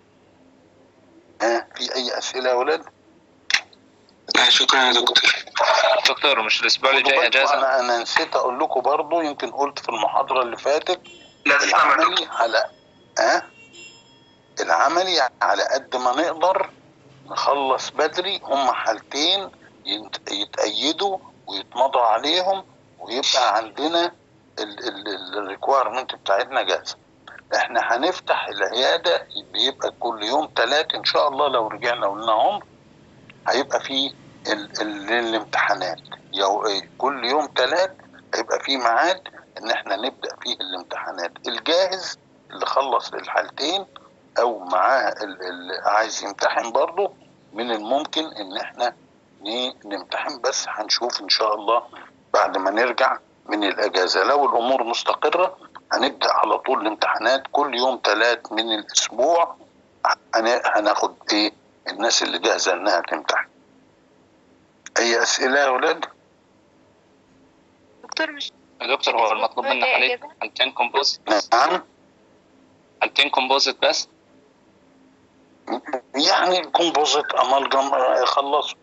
S1: ها في اي اسئلة يا ولاد
S2: لا شكرا يا دكتور
S3: دكتور مش الاسبوع اللي جاي
S1: برضو
S3: اجازه
S1: انا انا نسيت اقول لكم برضو يمكن قلت في المحاضرة اللي فاتت
S2: لا تسلم يا دكتور
S1: العملي على ها العملي على قد ما نقدر نخلص بدري هم حالتين يت- يتأيدوا ويتمضى عليهم ويبقى عندنا الريكويرمنت بتاعتنا جاهزه احنا هنفتح العياده بيبقى كل يوم ثلاث ان شاء الله لو رجعنا ولنا عمر هيبقى فيه ال ال الامتحانات يو كل يوم ثلاث هيبقى فيه ميعاد ان احنا نبدا فيه الامتحانات الجاهز اللي خلص الحالتين او معاه ال- اللي عايز يمتحن برضه من الممكن ان احنا ن- نمتحن بس هنشوف ان شاء الله بعد ما نرجع من الاجازه لو الامور مستقره هنبدا على طول الامتحانات كل يوم ثلاث من الاسبوع هن- هناخد ايه الناس اللي جاهزه انها تمتحن اي اسئله يا ولاد
S4: دكتور مش
S3: يا دكتور هو المطلوب منا حاليا حالتين كومبوزيت
S1: نعم
S3: حالتين كومبوزيت بس
S1: يعني كومبوزيت امالجم خلصوا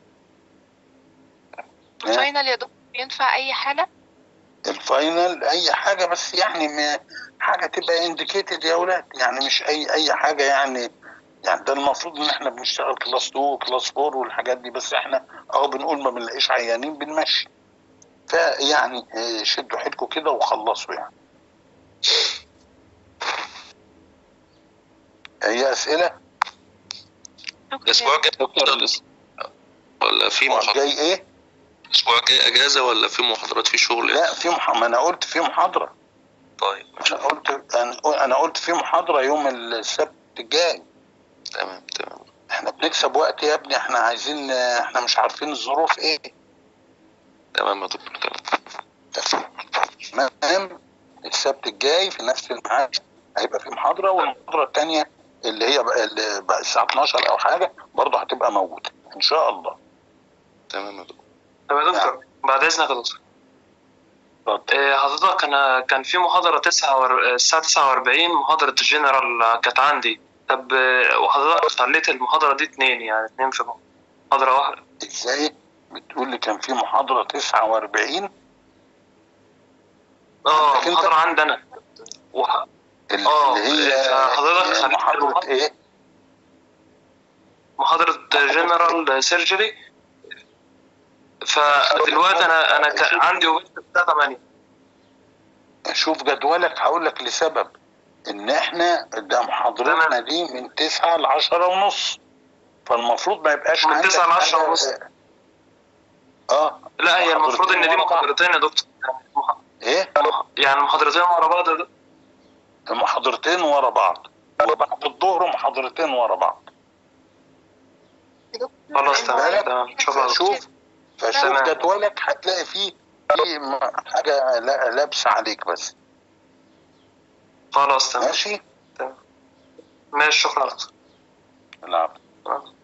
S4: فاينل يا دكتور ينفع اي حالة
S1: الفاينل اي حاجه بس يعني ما حاجه تبقى انديكيتد يا اولاد يعني مش اي اي حاجه يعني يعني ده المفروض ان احنا بنشتغل كلاس 2 وكلاس 4 والحاجات دي بس احنا اهو بنقول ما بنلاقيش عيانين بنمشي فيعني آه، شدوا حيلكم كده وخلصوا يعني اي اسئله
S2: الاسبوع الجاي
S3: دكتور الاس-
S2: ولا في
S1: الأسبوع
S2: محاضرات
S1: الجاي ايه
S2: الاسبوع الجاي اجازه ولا في محاضرات في شغل
S1: لا في مح... ما انا قلت في محاضره
S2: طيب
S1: انا قلت انا انا قلت في محاضره يوم السبت الجاي
S2: تمام تمام
S1: احنا بنكسب وقت يا ابني احنا عايزين احنا مش عارفين الظروف ايه
S2: تمام يا دكتور تمام
S1: تمام السبت الجاي في نفس الميعاد هيبقى في محاضره والمحاضره الثانيه اللي هي بقى, اللي بقى الساعه 12 او حاجه برضه هتبقى موجوده ان شاء الله
S2: تمام يا دكتور
S5: طب يا دكتور بعد اذنك يا دكتور
S1: اتفضل.
S5: إيه، حضرتك انا كان في محاضره 9 ور... الساعه 49 محاضره الجنرال آه، كانت عندي طب آه، وحضرتك خليت المحاضره دي اتنين يعني اتنين في محاضره واحده
S1: ازاي بتقول لي كان في محاضره 49
S5: اه
S1: عندك انت؟
S5: محاضره عندي انا وح...
S1: اللي
S5: آه،
S1: اللي هي
S5: فحضرتك
S1: هي
S5: خليت
S1: محاضره
S5: المحاضرة؟
S1: ايه
S5: محاضره جنرال سيرجري فدلوقتي انا انا كان عندي وقت الساعه 8
S1: شوف جدولك هقول لك لسبب ان احنا ده محاضرتنا
S5: تمام.
S1: دي من 9 ل 10 ونص فالمفروض ما يبقاش
S5: من
S1: عندك
S5: 9 ل 10
S1: حاجة-
S5: ونص.
S1: اه
S5: لا هي المفروض ان دي
S1: محاضرتين ورا بعض.
S5: محاضرتين يا دكتور
S1: ايه
S5: يعني محاضرتين ورا بعض يا دكتور.
S1: محاضرتين ورا بعض وبعد الظهر محاضرتين ورا بعض
S5: خلاص تمام
S1: بالك؟
S5: تمام شكرا يا دكتور.
S1: فشوف فشوف
S5: تمام.
S1: جدولك هتلاقي فيه في م- حاجه لا- لابسه عليك بس
S5: خلاص تمام
S1: ماشي
S5: ماشي شكرا يا دكتور
S1: العفو
S5: آه.